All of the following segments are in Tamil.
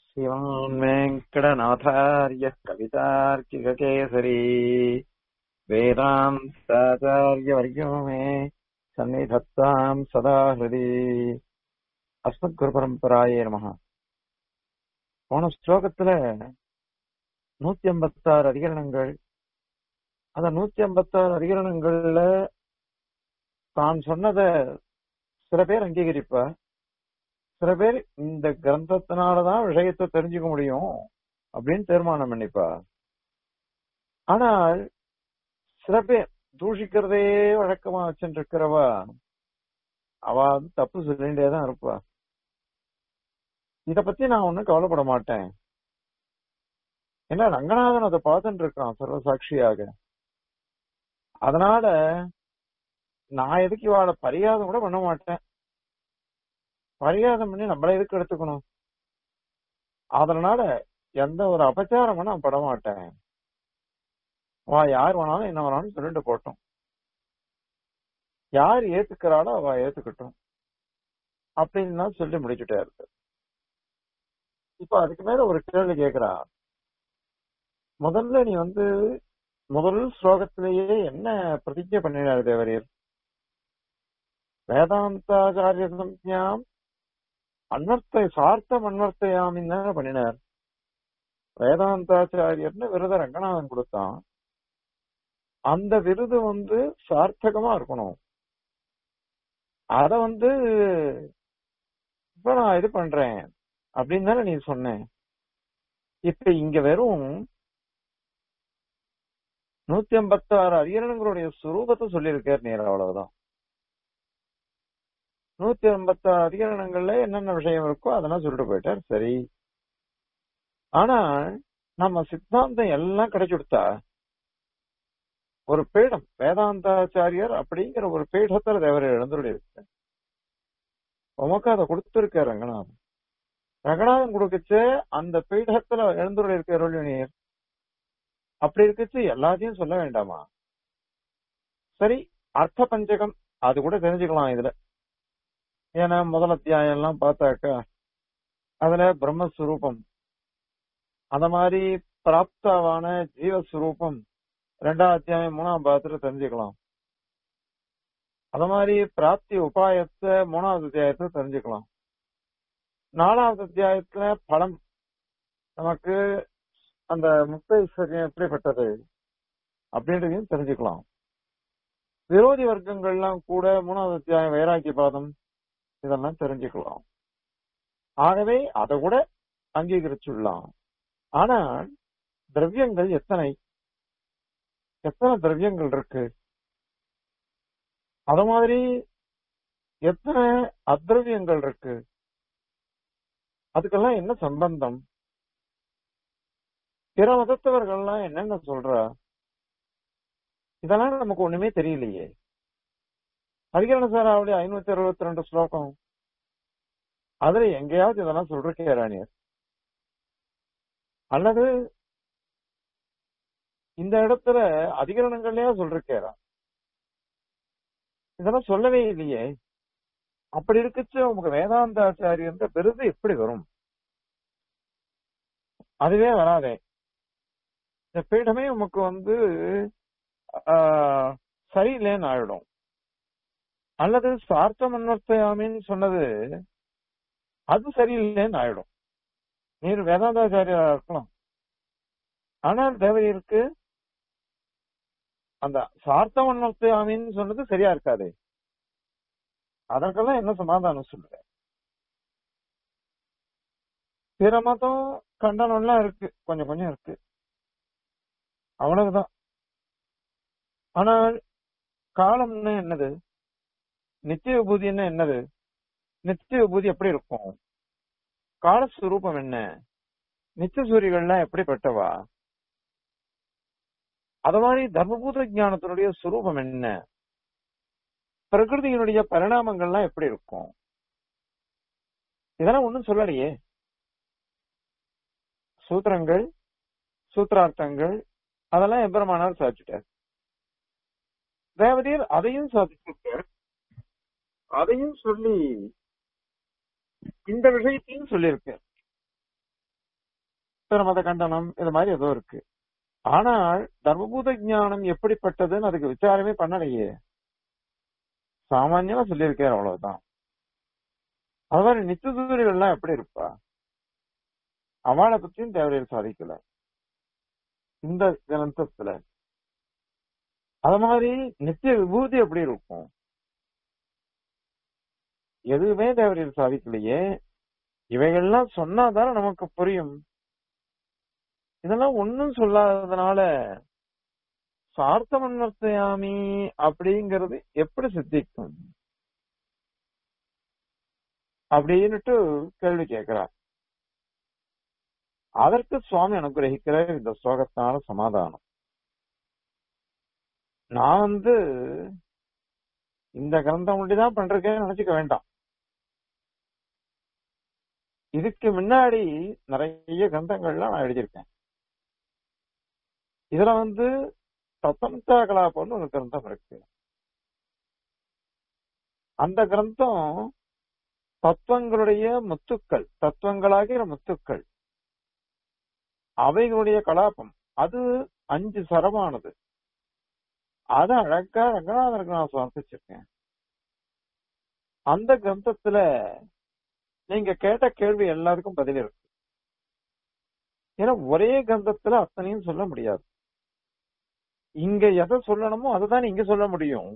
शिवान् वेङ्कटनाथार्यः कवितार्किककेसरी वेदान्ताचार्यवर्यो मे सन्निधत्ताम् सदा हृदि அஸ்மத்குருபரம்பராயே நமக போன ஸ்லோகத்துல நூத்தி ஐம்பத்தாறு அதிகரணங்கள் அந்த நூத்தி ஐம்பத்தாறு அதிகரணங்கள்ல தான் சொன்னத சில பேர் அங்கீகரிப்பா சில பேர் இந்த கிரந்தத்தினாலதான் விஷயத்தை தெரிஞ்சுக்க முடியும் அப்படின்னு தீர்மானம் பண்ணிப்பா ஆனால் சில பேர் தூஷிக்கிறதே வழக்கமா வச்சுட்டு இருக்கிறவா அவ வந்து தப்பு சொல்லிட்டே தான் இருப்பா இத பத்தி நான் ஒண்ணும் கவலைப்பட மாட்டேன் ஏன்னா ரங்கநாதன் அதை பார்த்துட்டு இருக்கான் சர்வ சாட்சியாக அதனால நான் எதுக்கு இவாள பரியாதம் கூட பண்ண மாட்டேன் பரியாதம் பண்ணி நம்மள எதுக்கு எடுத்துக்கணும் அதனால எந்த ஒரு அபச்சாரமும் நான் பட மாட்டேன் வா யார் வேணாலும் என்ன வேணாலும் சொல்லிட்டு போட்டோம் யார் ஏத்துக்கிறாளோ அவ ஏத்துக்கட்டும் அப்படின்னு தான் சொல்லி முடிச்சுட்டே இருக்கு இப்ப அதுக்கு மேல ஒரு கேள்வி கேக்குறா முதல்ல நீ வந்து முதல் ஸ்லோகத்திலேயே என்ன பிரதிஜை பண்ணினார் தேவரீர் வேதாந்தாச்சாரிய சம்யாம் அன்வர்த்தை சார்த்தம் அன்வர்த்தையாமின்னு தானே பண்ணினார் வேதாந்தாச்சாரியர்னு விருத ரங்கநாதன் கொடுத்தான் அந்த விருது வந்து சார்த்தகமா இருக்கணும் அத வந்து இப்ப நான் இது பண்றேன் அப்படின்னு தானே நீ சொன்னேன் இப்ப இங்க வெறும் நூத்தி ஐம்பத்தி ஆறு அதிகரணங்களுடைய சுரூபத்தை சொல்லியிருக்கார் நீர் அவ்வளவுதான் நூத்தி ஐம்பத்தி ஆறு அதிகரணங்கள்ல என்னென்ன விஷயம் இருக்கோ அதெல்லாம் சொல்லிட்டு போயிட்டார் சரி ஆனா நம்ம சித்தாந்தம் எல்லாம் கிடைச்சுடுத்தா ஒரு பீடம் வேதாந்தாச்சாரியர் அப்படிங்கிற ஒரு பீடத்துல தேவர் எழுந்துள்ள இருக்கு உமக்கு அதை கொடுத்திருக்கார் ரங்கநாதன் ரங்கநாதன் கொடுக்கச்சு அந்த பீடத்துல எழுந்துள்ள இருக்க நீர் அப்படி இருக்கச்சு எல்லாத்தையும் சொல்ல வேண்டாமா சரி அர்த்த பஞ்சகம் அது கூட தெரிஞ்சுக்கலாம் இதுல ஏன்னா முதல் அத்தியாயம் எல்லாம் பார்த்தாக்கா அதுல பிரம்மஸ்வரூபம் அந்த மாதிரி பிராப்தாவான ஜீவஸ்வரூபம் ரெண்டாம் அத்தியாயம் மூணாம் பாகத்துல தெரிஞ்சுக்கலாம் அத மாதிரி பிராப்தி உபாயத்தை மூணாவது அத்தியாயத்தை தெரிஞ்சுக்கலாம் நாலாவது அத்தியாயத்துல பலம் நமக்கு அந்த முக்தேஸ்வரியம் எப்படிப்பட்டது அப்படின்றதையும் தெரிஞ்சுக்கலாம் விரோதி வர்க்கங்கள்லாம் கூட மூணாவது அத்தியாயம் வைராக்கிய பாதம் இதெல்லாம் தெரிஞ்சுக்கலாம் ஆகவே அதை கூட அங்கீகரிச்சுடலாம் ஆனால் திரவியங்கள் எத்தனை எத்தனை திரவியங்கள் இருக்கு அத மாதிரி எத்தனை அத்ரவியங்கள் இருக்கு அதுக்கெல்லாம் என்ன சம்பந்தம் பிற மதத்தவர்கள்லாம் என்னென்ன சொல்றா இதெல்லாம் நமக்கு ஒண்ணுமே தெரியலையே அதிகரண சாராவுடைய ஐநூத்தி அறுபத்தி ரெண்டு ஸ்லோகம் அதுல எங்கேயாவது இதெல்லாம் சொல்றேன் ராணியர் அல்லது இந்த இடத்துல அதிகரணங்கள்லயே சொல்றேரா இதெல்லாம் சொல்லவே இல்லையே அப்படி இருக்குச்சு உங்க வேதாந்தாச்சாரியன்ற விருது எப்படி வரும் அதுவே வராதே இந்த பீடமே உமக்கு வந்து சரியில்லைன்னு ஆயிடும் அல்லது சார்த்த மன்வர்த்தயாமின்னு சொன்னது அது சரியில்லைன்னு ஆயிடும் நீர் வேதாந்தாச்சாரியா இருக்கலாம் ஆனால் தேவதையிற்கு அந்த சார்த்த மன்வர்த்தயாமின்னு சொன்னது சரியா இருக்காது அதற்கெல்லாம் என்ன சமாதானம் சொல்ற பிற மதம் கண்டனம்லாம் இருக்கு கொஞ்சம் கொஞ்சம் இருக்கு அவ்வளவுதான் ஆனால் காலம்னா என்னது நித்திய விபூதின்னா என்னது நித்திய விபூதி எப்படி இருக்கும் காலஸ்வரூபம் என்ன நித்திய சூரியகள்லாம் எப்படிப்பட்டவா அத மாதிரி தர்மபூத ஜானத்தினுடைய சுரூபம் என்ன பிரகிருதியினுடைய பரிணாமங்கள்லாம் எப்படி இருக்கும் இதெல்லாம் ஒண்ணும் சொல்லலையே சூத்திரங்கள் சூத்திரார்த்தங்கள் அதெல்லாம் எம்பெருமானார் சாதிச்சுட்டார் தேவதீர் அதையும் சாதிச்சிருக்கார் அதையும் சொல்லி இந்த விஷயத்தையும் சொல்லியிருக்கார் பிரமத கண்டனம் இது மாதிரி ஏதோ இருக்கு ஆனால் தர்மபூத ஞானம் எப்படிப்பட்டதுன்னு அதுக்கு விசாரமே பண்ணலையே சாமான்யமா சொல்லியிருக்காரு அவ்வளவுதான் அது மாதிரி நித்தியசூரியர்கள்லாம் எப்படி இருப்பா அவளை பத்தியும் தேவையில் சாதிக்கல இந்த கிரந்தத்துல அது மாதிரி நித்திய விபூதி எப்படி இருக்கும் எதுவுமே தேவையில் சாதிக்கலையே இவைகள்லாம் சொன்னாதானே நமக்கு புரியும் இதெல்லாம் ஒன்னும் சொல்லாததுனால சார்த்தமன்வர்த்தயாமி அப்படிங்கிறது எப்படி சித்திக்கும் அப்படின்னுட்டு கேள்வி கேட்கிறார் அதற்கு சுவாமி அனுகிரகிக்கிற இந்த ஸ்லோகத்தினால சமாதானம் நான் வந்து இந்த கிரந்தம் ஒண்டிதான் பண்றேன்னு நினைச்சுக்க வேண்டாம் இதுக்கு முன்னாடி நிறைய கிரந்தங்கள்லாம் நான் எழுதியிருக்கேன் இதுல வந்து தத்தம்தா கலாபம்னு ஒரு கிரந்தம் இருக்கு அந்த கிரந்தம் தத்துவங்களுடைய முத்துக்கள் தத்துவங்களாகிற முத்துக்கள் அவைகளுடைய கலாபம் அது அஞ்சு சரமானது அது அழகா ரங்கநாதனுக்கு நான் சமர்ப்பிச்சிருக்கேன் அந்த கிரந்தத்துல நீங்க கேட்ட கேள்வி எல்லாருக்கும் பதில் இருக்கு ஏன்னா ஒரே கிரந்தத்துல அத்தனையும் சொல்ல முடியாது இங்க எதை சொல்லணுமோ அதுதான் இங்க சொல்ல முடியும்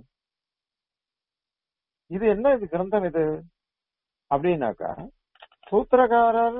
இது என்ன இது கிரந்தம் இது அப்படின்னாக்கா சூத்திரகாரர்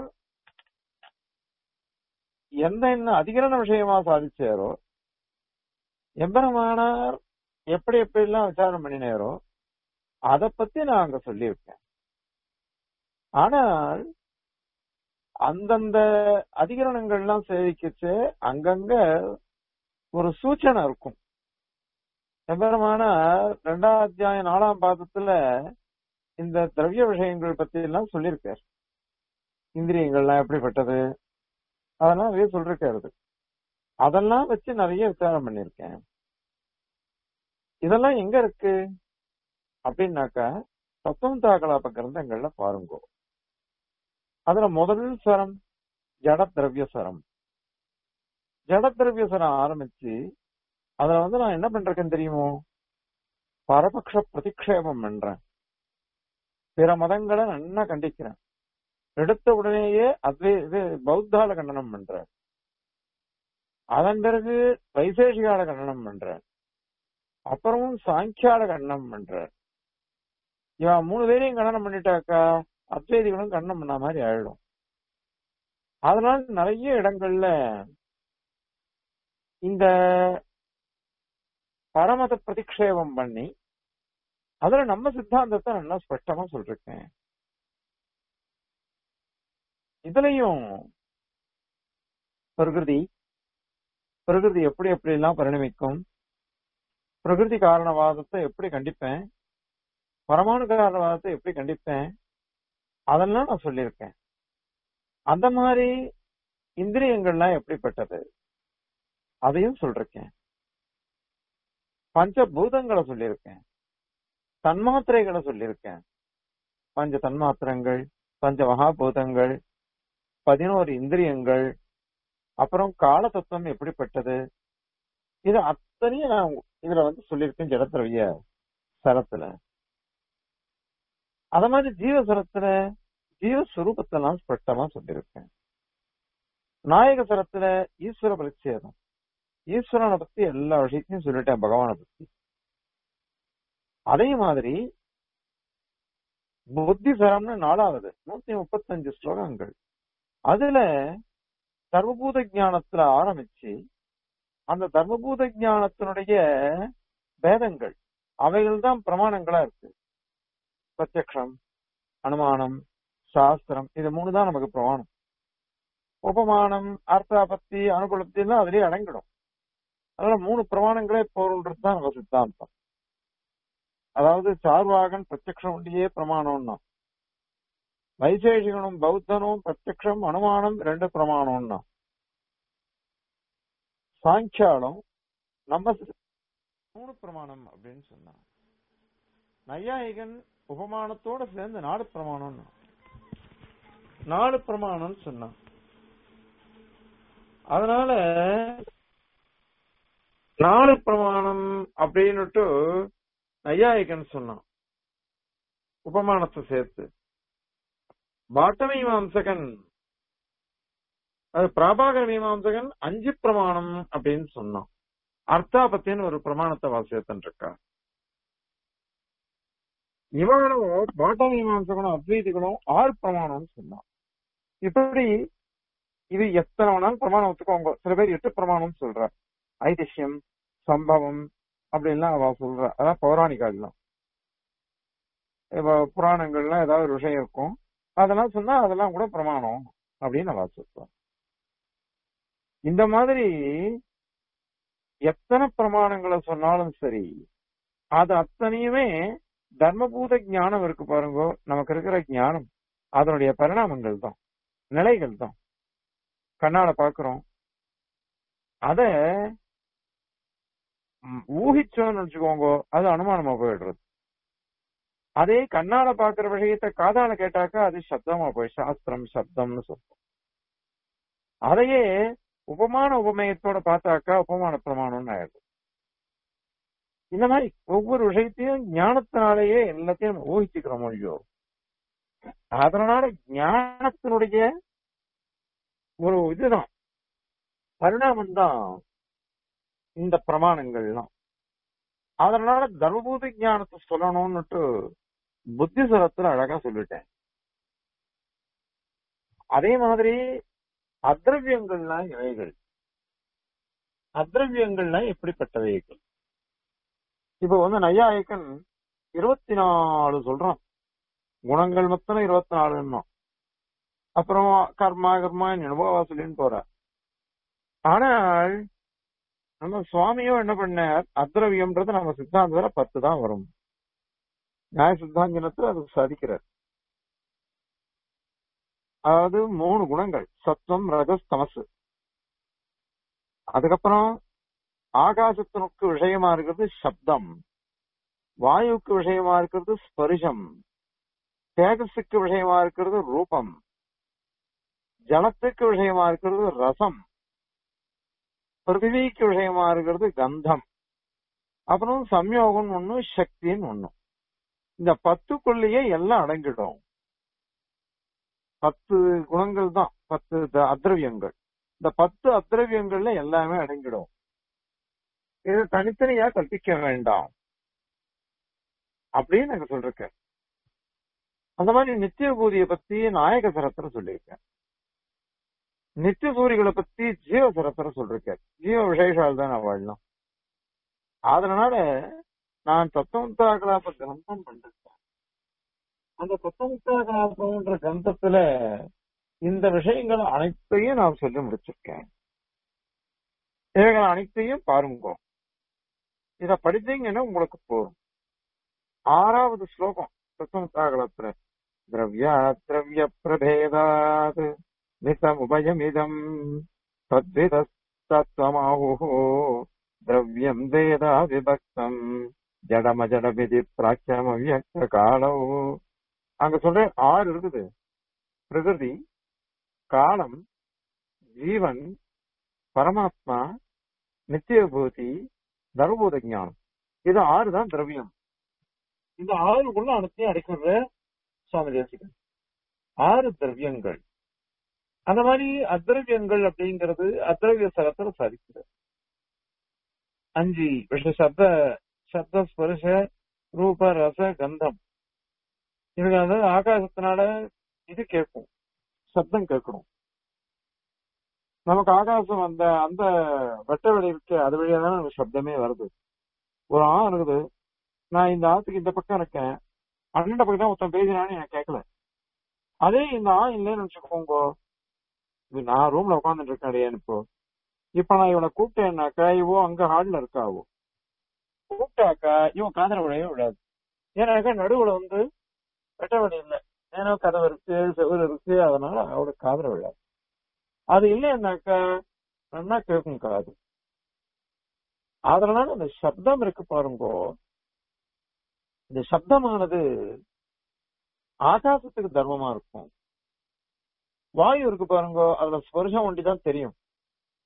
எந்த என்ன அதிகரண விஷயமா சாதிச்சாரோ எம்பெருமானார் எப்படி எப்படி எல்லாம் விசாரம் பண்ணினாரோ அத பத்தி நான் அங்க சொல்லியிருக்கேன் ஆனால் அந்தந்த அதிகரணங்கள்லாம் சேவிக்கிச்சு அங்கங்க ஒரு சூச்சனை இருக்கும் எம்பெருமான ரெண்டாம் அத்தியாயம் நாலாம் பாதத்துல இந்த திரவிய விஷயங்கள் பத்தி எல்லாம் சொல்லியிருக்காரு இந்திரியங்கள்லாம் எப்படிப்பட்டது அதெல்லாம் நிறைய சொல்லிருக்காரு அதெல்லாம் வச்சு நிறைய விசாரம் பண்ணிருக்கேன் இதெல்லாம் எங்க இருக்கு அப்படின்னாக்கா தத்துவம் தாக்கலாப்ப கிரந்தங்கள்ல பாருங்க அதுல முதல் சரம் ஜட திரவிய சரம் ஜட திரவிய சரம் ஆரம்பிச்சு அதுல வந்து நான் என்ன பண்றேன்னு தெரியுமோ பரபக்ஷ பிரதிக்ஷேபம் பண்றேன் பிற மதங்களை நல்லா கண்டிக்கிறேன் எடுத்த உடனேயே அத்வே இது பௌத்தால கண்டனம் பண்ற அதன் பிறகு வைசேஷிகால கண்டனம் பண்ற அப்புறமும் சாங்கியால கண்டனம் பண்ற இவன் மூணு பேரையும் கண்டனம் பண்ணிட்டாக்கா அத்வைதிகளும் கண்டனம் பண்ண மாதிரி ஆயிடும் அதனால நிறைய இடங்கள்ல இந்த பரமத பிரதிக்ஷேபம் பண்ணி அதுல நம்ம சித்தாந்தத்தை நல்லா ஸ்பஷ்டமா சொல்லிருக்கேன் இதுலயும் பிரகிருதி பிரகிருதி எப்படி எப்படி எல்லாம் பரிணமிக்கும் பிரகிருதி காரணவாதத்தை எப்படி கண்டிப்பேன் பரமாணு காரணவாதத்தை எப்படி கண்டிப்பேன் அதெல்லாம் நான் சொல்லியிருக்கேன் அந்த மாதிரி இந்திரியங்கள்லாம் எப்படிப்பட்டது அதையும் சொல்றேன் பஞ்சபூதங்களை சொல்லியிருக்கேன் தன்மாத்திரைகளை சொல்லியிருக்கேன் பஞ்ச தன்மாத்திரங்கள் பஞ்ச மகாபூதங்கள் பதினோரு இந்திரியங்கள் அப்புறம் கால தத்துவம் எப்படிப்பட்டது இது அத்தனையும் நான் இதுல வந்து சொல்லியிருக்கேன் ஜடத்திரவிய சரத்துல அத மாதிரி ஜீவசரத்துல ஜீவஸ்வரூபத்தெல்லாம் ஸ்பஷ்டமா சொல்லியிருக்கேன் நாயக சரத்துல ஈஸ்வர பரிச்சேதம் ஈஸ்வரனை பத்தி எல்லா விஷயத்தையும் சொல்லிட்டேன் பகவானை பத்தி அதே மாதிரி புத்தி சரம்னு நாலாவது நூத்தி முப்பத்தஞ்சு ஸ்லோகங்கள் அதுல தர்மபூத ஞானத்துல ஆரம்பிச்சு அந்த தர்மபூத ஞானத்தினுடைய பேதங்கள் அவைகள் தான் பிரமாணங்களா இருக்கு பிரத்யக்ஷம் அனுமானம் சாஸ்திரம் இது மூணு தான் நமக்கு பிரமாணம் உபமானம் அர்த்தாபத்தி அனுகுலப்தி எல்லாம் அதுலயே அடங்கிடும் அதனால மூணு பிரமாணங்களே போருன்றது தான் நம்ம சித்தாந்தம் அதாவது சார்வாகன் பிரத்யக்ஷம் ஒண்டியே பிரமாணம்னா வைசேஷிகனும் பௌத்தனும் பிரத்யக்ஷம் அனுமானம் ரெண்டு பிரமாணம்னா சாங்கியாலும் நம்ம சி- மூணு பிரமாணம் அப்படின்னு சொன்னான் நையாயிகன் உபமானத்தோட சேர்ந்து நாலு பிரமாணம்னா நாலு பிரமாணம்னு சொன்னான் அதனால நாலு பிரமாணம் அப்படின்னுட்டு நையாயிகன் சொன்னான் உபமானத்தை சேர்த்து பாட்ட மீமாம்சகன் அது பிராபாகர மீமாம்சகன் அஞ்சு பிரமாணம் அப்படின்னு சொன்னான் அர்த்தாபத்தின்னு ஒரு பிரமாணத்தை வாசியத்தன் இருக்கா இவங்களும் பாட்ட மீமாம்சகனும் அத்வைதிகளும் ஆறு பிரமாணம்னு சொன்னான் இப்படி இது எத்தனை வேணாலும் பிரமாணம் ஒத்துக்கோங்க சில பேர் எட்டு பிரமாணம் சொல்ற ஐதிஷ்யம் சம்பவம் அப்படின்லாம் அவ சொல்ற அதான் பௌராணிகாலாம் இப்ப புராணங்கள்லாம் ஏதாவது ஒரு விஷயம் இருக்கும் அதெல்லாம் சொன்னா அதெல்லாம் கூட பிரமாணம் அப்படின்னு அவ சொல்றான் இந்த மாதிரி எத்தனை பிரமாணங்களை சொன்னாலும் சரி அது அத்தனையுமே தர்மபூத ஞானம் இருக்கு பாருங்க நமக்கு இருக்கிற ஞானம் அதனுடைய பரிணாமங்கள் தான் நிலைகள் தான் கண்ணால பாக்குறோம் அத ஊகிச்சோம்னு வச்சுக்கோங்க அது அனுமானமா போயிடுறது அதே கண்ணால பாக்குற விஷயத்த காதால கேட்டாக்கா அது சப்தமா போய் சாஸ்திரம் சப்தம்னு சொல்றோம் அதையே உபமான உபமயத்தோட பார்த்தாக்கா உபமான பிரமாணம்னு ஆயிடுது இந்த மாதிரி ஒவ்வொரு விஷயத்தையும் ஞானத்தினாலேயே எல்லாத்தையும் நம்ம ஊகிச்சுக்கிறோம் மொழியோ அதனால ஞானத்தினுடைய ஒரு இதுதான் பரிணாமம் தான் இந்த பிரமாணங்கள்லாம் அதனால தர்மபூத ஞானத்தை சொல்லணும்னுட்டு புத்திசரத்துல அழகா சொல்லிட்டேன் அதே மாதிரி அத்ரவியங்கள்லாம் இவைகள் அத்ரவியங்கள்லாம் எப்படிப்பட்டவைகள் இப்ப வந்து நையாயக்கன் இருபத்தி நாலு சொல்றான் குணங்கள் மொத்தம் இருபத்தி நாலுன்னா அப்புறம் கர்மா கர்மா அனுபவா சொல்லின்னு போற ஆனால் நம்ம சுவாமியும் என்ன பண்ணார் அத்ரவியம்ன்றது நம்ம சித்தாந்தத்துல பத்து தான் வரும் நியாய சித்தாந்தனத்துல அது சாதிக்கிறார் அதாவது மூணு குணங்கள் சத்துவம் ரஜஸ் தமசு அதுக்கப்புறம் ஆகாசத்தினுக்கு விஷயமா இருக்கிறது சப்தம் வாயுவுக்கு விஷயமா இருக்கிறது ஸ்பரிசம் தேஜஸுக்கு விஷயமா இருக்கிறது ரூபம் ஜலத்துக்கு விஷயமா இருக்கிறது ரசம் பிருத்திவிக்கு விஷயமா இருக்கிறது கந்தம் அப்புறம் சம்யோகம் ஒண்ணு சக்தின்னு ஒண்ணு இந்த பத்துக்குள்ளேயே எல்லாம் அடங்கிடும் பத்து குணங்கள் தான் பத்து அத்ரவியங்கள் இந்த பத்து அத்ரவியங்கள்ல எல்லாமே அடங்கிடும் இது தனித்தனியா கற்பிக்க வேண்டாம் அப்படின்னு எனக்கு சொல்றேன் அந்த மாதிரி நித்திய பூதியை பத்தி நாயக சரத்துல சொல்லியிருக்கேன் நித்திய சூரிகளை பத்தி ஜீவ சரத்துல சொல்லிருக்கேன் ஜீவ விசேஷால் தான் நான் வாழலாம் அதனால நான் தத்துவமுத்தா கலாப கிரந்தம் பண்ணிருக்கேன் அந்த தத்துவமுத்தா கலாபம்ன்ற கிரந்தத்துல இந்த விஷயங்கள் அனைத்தையும் நான் சொல்லி முடிச்சிருக்கேன் இவைகள் அனைத்தையும் பாருங்க இத படிச்சீங்கன்னா உங்களுக்கு போதும் ஆறாவது ஸ்லோகம் தத்துவமுத்தா கலத்துல திரவியா திரவிய பிரபேதாத் நிதமுபயமிதம் தத்விதத்தத்வமாஹுः திரவியம் வேதா விபக்தம் ஜடமஜடமிதி பிராக்கியம் அவ்யக்த காலம் அங்க சொல்ற ஆறு இருக்குது பிரகிருதி காலம் ஜீவன் பரமாத்மா நித்தியபூதி தர்மபூத ஞானம் இது ஆறு தான் திரவியம் இந்த ஆறுக்குள்ள அனைத்தையும் அடைக்கிற சுவாமி தேசிகன் ஆறு திரவியங்கள் அந்த மாதிரி அத்ரவியங்கள் அப்படிங்கிறது அத்ரவிய சரத்துல சாதிக்கிறது அஞ்சு விஷ சப்த சப்த ஸ்பர்ஷ ரூப ரச கந்தம் இவங்க வந்து ஆகாசத்தினால இது கேட்கும் சப்தம் கேட்கணும் நமக்கு ஆகாசம் அந்த அந்த வெட்ட வெளி இருக்கு அது வழியா தானே நமக்கு சப்தமே வருது ஒரு ஆ இருக்குது நான் இந்த ஆத்துக்கு இந்த பக்கம் இருக்கேன் அண்ணன் பக்கம் தான் ஒருத்தன் பேசினான்னு எனக்கு கேட்கல அதே இந்த ஆ இல்லைன்னு வச்சுக்கோங்க இது நான் ரூம்ல உட்காந்துட்டு இருக்கேன் இப்போ இப்ப நான் இவனை கூப்பிட்டேன்னாக்கா இவோ அங்க ஹால்ல இருக்காவோ கூப்பிட்டாக்கா இவன் காதல விழையும் விடாது ஏன்னாக்கா நடுவுல வந்து வெட்ட வழி இல்லை ஏன்னா கதவு இருக்கு செவ்வறு இருக்கு அதனால அவளுக்கு காதல விழாது அது இல்லைன்னாக்கா நல்லா கேட்கும் காது அதனால அந்த சப்தம் இருக்கு பாருங்க இந்த சப்தமானது ஆகாசத்துக்கு தர்மமா இருக்கும் வாயு இருக்கு பாருங்க அதுல ஸ்பர்ஷம் ஒண்டி தான் தெரியும்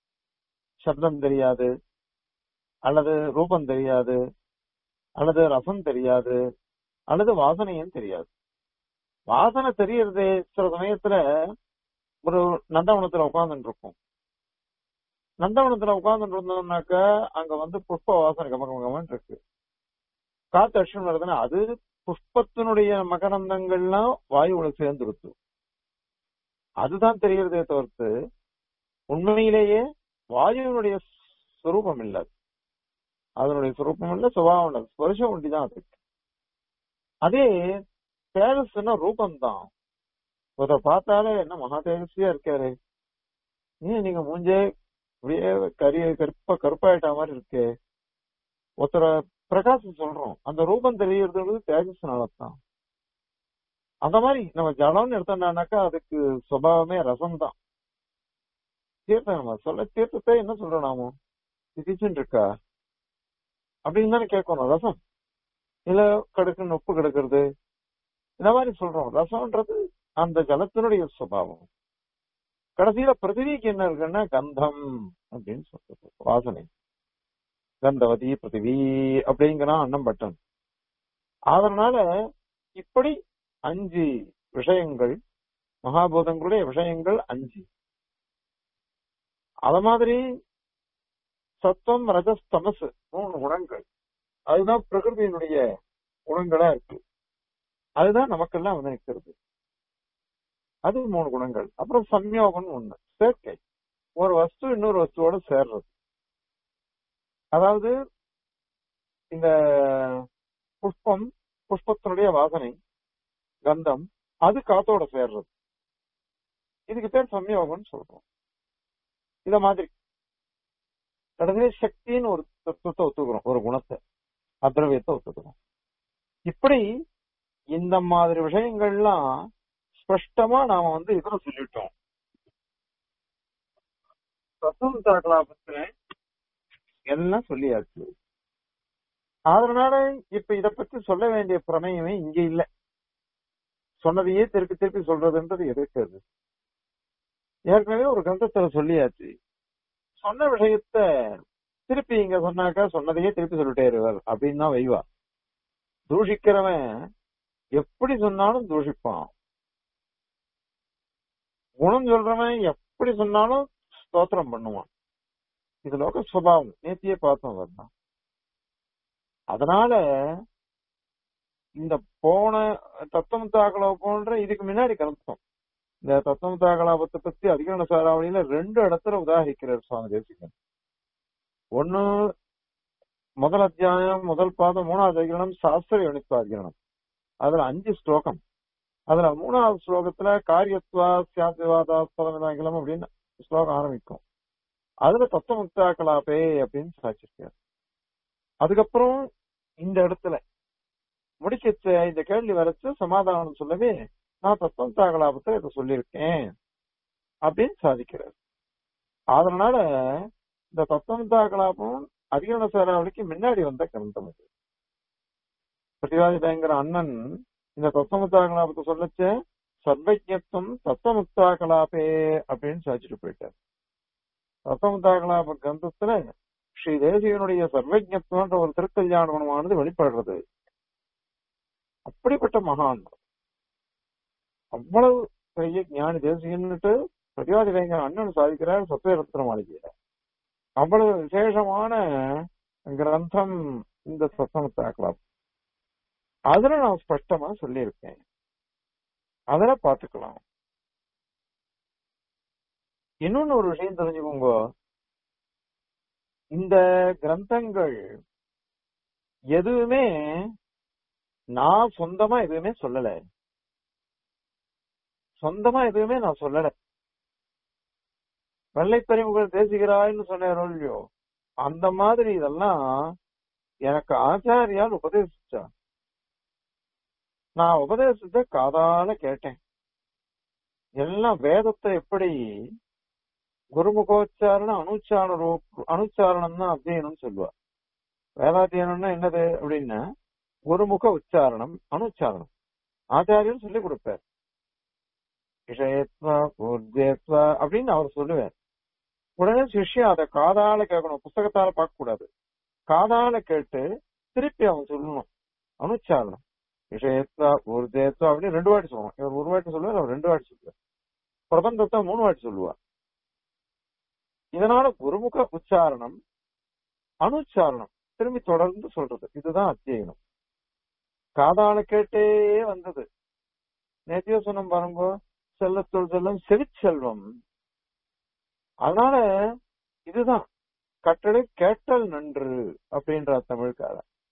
சப்தம் தெரியாது அல்லது ரூபம் தெரியாது அல்லது ரசம் தெரியாது அல்லது வாசனையும் தெரியாது வாசனை தெரியறதே சில சமயத்துல ஒரு நந்தவனத்துல உட்கார்ந்துட்டு இருக்கும் நந்தவனத்துல உட்கார்ந்துட்டு இருந்தோம்னாக்கா அங்க வந்து புஷ்ப வாசனை கமகம் கமன் இருக்கு காத்து அடிச்சுன்னு வருதுன்னா அது புஷ்பத்தினுடைய மகரந்தங்கள்லாம் வாயுவோட சேர்ந்துருத்து அதுதான் தெரியறதே தவிர்த்து உண்மையிலேயே வாயுவினுடைய சுரூபம் இல்ல அது. அதனுடைய சுரூபம் இல்ல சுபாவம் இல்ல ஸ்பர்ஷம் ஒண்டிதான் அதுக்கு அதே தேஜஸ்னா ரூபம்தான் ஒருத்தர் பார்த்தாலே என்ன மகா தேஜஸ்வியா இருக்காரு ஏன் நீங்க மூஞ்சே அப்படியே கரிய கருப்பா கருப்பாயிட்ட மாதிரி இருக்கு ஒருத்தரை பிரகாசம் சொல்றோம் அந்த ரூபம் தெரியறது தேஜஸ்னாலதான் அந்த மாதிரி நம்ம ஜலம்னு எடுத்தோம்னாக்கா அதுக்கு சுபாவமே ரசம் தான் தீர்த்தம் நம்ம சொல்ல தீர்த்தத்தை என்ன சொல்றோம் நாம திதிச்சுன்னு இருக்கா அப்படின்னு தானே கேட்கணும் ரசம் இல்ல கடுக்குன்னு உப்பு கிடக்குறது இந்த மாதிரி சொல்றோம் ரசம்ன்றது அந்த ஜலத்தினுடைய சுபாவம் கடைசியில பிருத்திவிக்கு என்ன இருக்குன்னா கந்தம் அப்படின்னு சொல்றது வாசனை கந்தவதி பிருத்திவி அப்படிங்கிறான் அன்னம் பட்டன் அதனால இப்படி அஞ்சு விஷயங்கள் மகாபூதங்களுடைய விஷயங்கள் அஞ்சு அத மாதிரி சத்தம் ரஜஸ் தமஸ் மூணு குணங்கள் அதுதான் பிரகிருதியினுடைய குணங்களா இருக்கு அதுதான் நமக்கெல்லாம் வந்து நிற்கிறது அது மூணு குணங்கள் அப்புறம் சம்யோகம் ஒண்ணு சேர்க்கை ஒரு வஸ்து இன்னொரு வஸ்துவோட சேர்றது அதாவது இந்த புஷ்பம் புஷ்பத்தினுடைய வாசனை கந்தம் அது காத்தோட சேர்றது இதுக்கு பேர் சம்யோகம்னு சொல்றோம் இத மாதிரி கடைசியில சக்தின்னு ஒரு தத்துவத்தை ஒத்துக்கிறோம் ஒரு குணத்தை அத்ரவியத்தை ஒத்துக்கிறோம் இப்படி இந்த மாதிரி விஷயங்கள்லாம் ஸ்பஷ்டமா நாம வந்து இதுல சொல்லிட்டோம் தத்துவம் தாக்கலாபத்துல எல்லாம் சொல்லியாச்சு அதனால இப்ப இத பத்தி சொல்ல வேண்டிய பிரமேயமே இங்க இல்ல சொன்னதையே திருப்பி திருப்பி சொல்றதுன்றது எதிர்க்கிறது ஏற்கனவே ஒரு கிரந்தத்துல சொல்லியாச்சு சொன்ன விஷயத்த திருப்பி இங்க சொன்னாக்கா சொன்னதையே திருப்பி சொல்லிட்டே இருவர் அப்படின்னு தான் வைவா தூஷிக்கிறவன் எப்படி சொன்னாலும் தூஷிப்பான் குணம் சொல்றவன் எப்படி சொன்னாலும் ஸ்தோத்திரம் பண்ணுவான் இது லோக சுபாவம் நேத்தியே பார்த்தோம் வரலாம் அதனால இந்த போன தத்துவம் தாக்கலா போன்ற இதுக்கு முன்னாடி கலந்தோம் இந்த தத்துவம் தாக்கலாபத்தை பத்தி அதிகரண சாராவளியில ரெண்டு இடத்துல உதாகரிக்கிறார் சுவாமி தேசிகன் ஒண்ணு முதல் அத்தியாயம் முதல் பாதம் மூணாவது அதிகரணம் சாஸ்திர யுனித்வ அதிகரணம் அதுல அஞ்சு ஸ்லோகம் அதுல மூணாவது ஸ்லோகத்துல காரியத்வா சியாசிவாதா பதவிதாங்கிலம் அப்படின்னு ஸ்லோகம் ஆரம்பிக்கும் அதுல தத்துவமுக்தா கலாபே அப்படின்னு சாச்சிருக்காரு அதுக்கப்புறம் இந்த இடத்துல முடிக்க இந்த கேள்வி வரைச்சு சமாதானம் சொல்லவே நான் தத்துவமுக்தா கலாபத்தை இதை சொல்லியிருக்கேன் அப்படின்னு சாதிக்கிறார் அதனால இந்த தத்துவமுக்தா கலாபம் அதிகரண சாராவளிக்கு முன்னாடி வந்த கிரந்தம் இது பிரதிவாதி பயங்கர அண்ணன் இந்த தத்துவமுக்தா கலாபத்தை சொல்லச்ச சர்வஜத்துவம் தத்துவமுக்தா கலாபே அப்படின்னு சாதிச்சுட்டு போயிட்டார் தத்துவமுக்தா கலாப கிரந்தத்துல ஸ்ரீ தேசியனுடைய சர்வஜத்துவன்ற ஒரு திருக்கல்யாண குணமானது வெளிப்படுறது அப்படிப்பட்ட மகான் அவ்வளவு பெரிய ஞானி தேசியன்னுட்டு பிரதிவாதி பயங்கர அண்ணன் சாதிக்கிறார் சத்தியரத்ன மாளிகையில அவ்வளவு விசேஷமான கிரந்தம் இந்த சத்தமத்தா கலாபம் அதுல நான் ஸ்பஷ்டமா சொல்லியிருக்கேன் அதுல பாத்துக்கலாம் இன்னொன்னு ஒரு விஷயம் தெரிஞ்சுக்கோங்க இந்த கிரந்தங்கள் எதுவுமே நான் சொந்தமா எதுவுமே சொல்லல சொந்தமா எதுவுமே நான் சொல்லல வெள்ளைப்பறிமுகள் தேசிகிறாய்னு சொன்னாரோ இல்லையோ அந்த மாதிரி இதெல்லாம் எனக்கு ஆச்சாரியால் உபதேசிச்சா நான் உபதேசத்தை காதால கேட்டேன் எல்லாம் வேதத்தை எப்படி குருமுகோச்சாரணம் அனுச்சாரண அனுச்சாரணம் தான் அத்தியனம் சொல்லுவா வேதாத்தியனம்னா என்னது அப்படின்னா குருமுக உச்சாரணம் அனுச்சாரணம் ஆச்சாரியன் சொல்லி கொடுப்பார் விஷயத்வா பூர்த்தியத்வா அப்படின்னு அவர் சொல்லுவார் உடனே சிஷ்யம் அதை காதால கேட்கணும் புஸ்தகத்தால பார்க்க கூடாது காதால கேட்டு திருப்பி அவன் சொல்லணும் அனுச்சாரணம் விஷயத்தா ஊர்ஜேத்தா அப்படின்னு ரெண்டு வாட்டி சொல்லுவான் இவர் ஒரு வாட்டி சொல்லுவார் அவர் ரெண்டு வாட்டி சொல்லுவார் பிரபந்தத்தை மூணு வாட்டி சொல்லுவார் இதனால குருமுக உச்சாரணம் அனுச்சாரணம் திரும்பி தொடர்ந்து சொல்றது இதுதான் அத்தியனம் காதால கேட்டே வந்தது நேத்தியோ சொன்ன பாருங்க செல்லத்தொள் செல்லம் செவிச்செல்வம் அதனால இதுதான் கட்டளை கேட்டல் நன்று அப்படின்ற தமிழ்கார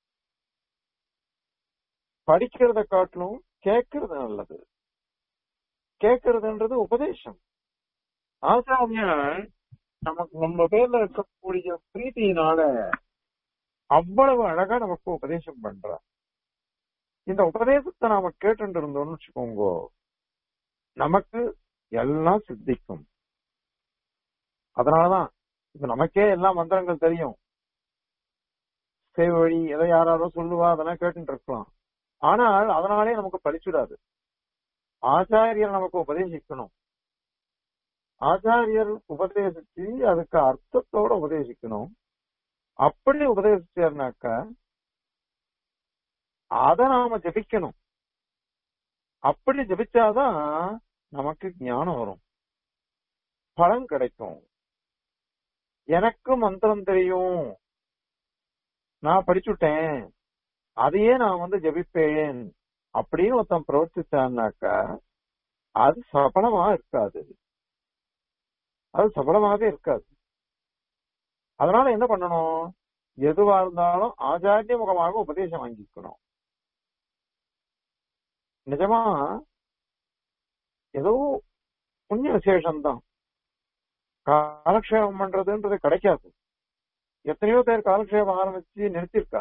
படிக்கிறத காட்டிலும் கேட்கறது நல்லது கேட்கறதுன்றது உபதேசம் ஆச்சாரியார் நமக்கு நம்ம பேர்ல இருக்கக்கூடிய பிரீத்தியினால அவ்வளவு அழகா நமக்கு உபதேசம் பண்றார் இந்த உபதேசத்தை நாம கேட்டு இருந்தோம்னு வச்சுக்கோங்க நமக்கு எல்லாம் சித்திக்கும் அதனாலதான் இப்ப நமக்கே எல்லா மந்திரங்கள் தெரியும் சேவை வழி எதை யாராரோ சொல்லுவா அதெல்லாம் கேட்டுட்டு இருக்கலாம் ஆனால் அதனாலே நமக்கு பழிச்சுடாது ஆச்சாரியர் நமக்கு உபதேசிக்கணும் ஆச்சாரியர் உபதேசிச்சு அதுக்கு அர்த்தத்தோட உபதேசிக்கணும் அப்படி உபதேசிச்சார்னாக்கா அத நாம ஜபிக்கணும் அப்படி ஜபிச்சாதான் நமக்கு ஞானம் வரும் பலன் கிடைக்கும் எனக்கு மந்திரம் தெரியும் நான் படிச்சுட்டேன் அதையே நான் வந்து ஜபிப்பேன் அப்படின்னு ஒருத்தன் பிரவர்த்திச்சான்னாக்கா அது சபலமா இருக்காது அது சபலமாவே இருக்காது அதனால என்ன பண்ணணும் எதுவா இருந்தாலும் ஆச்சாரிய முகமாக உபதேசம் வாங்கிக்கணும் நிஜமா ஏதோ புண்ணிய விசேஷம்தான் காலக்ஷேபம் பண்றதுன்றது கிடைக்காது எத்தனையோ பேர் காலக்ஷேபம் ஆரம்பிச்சு நிறுத்திருக்கா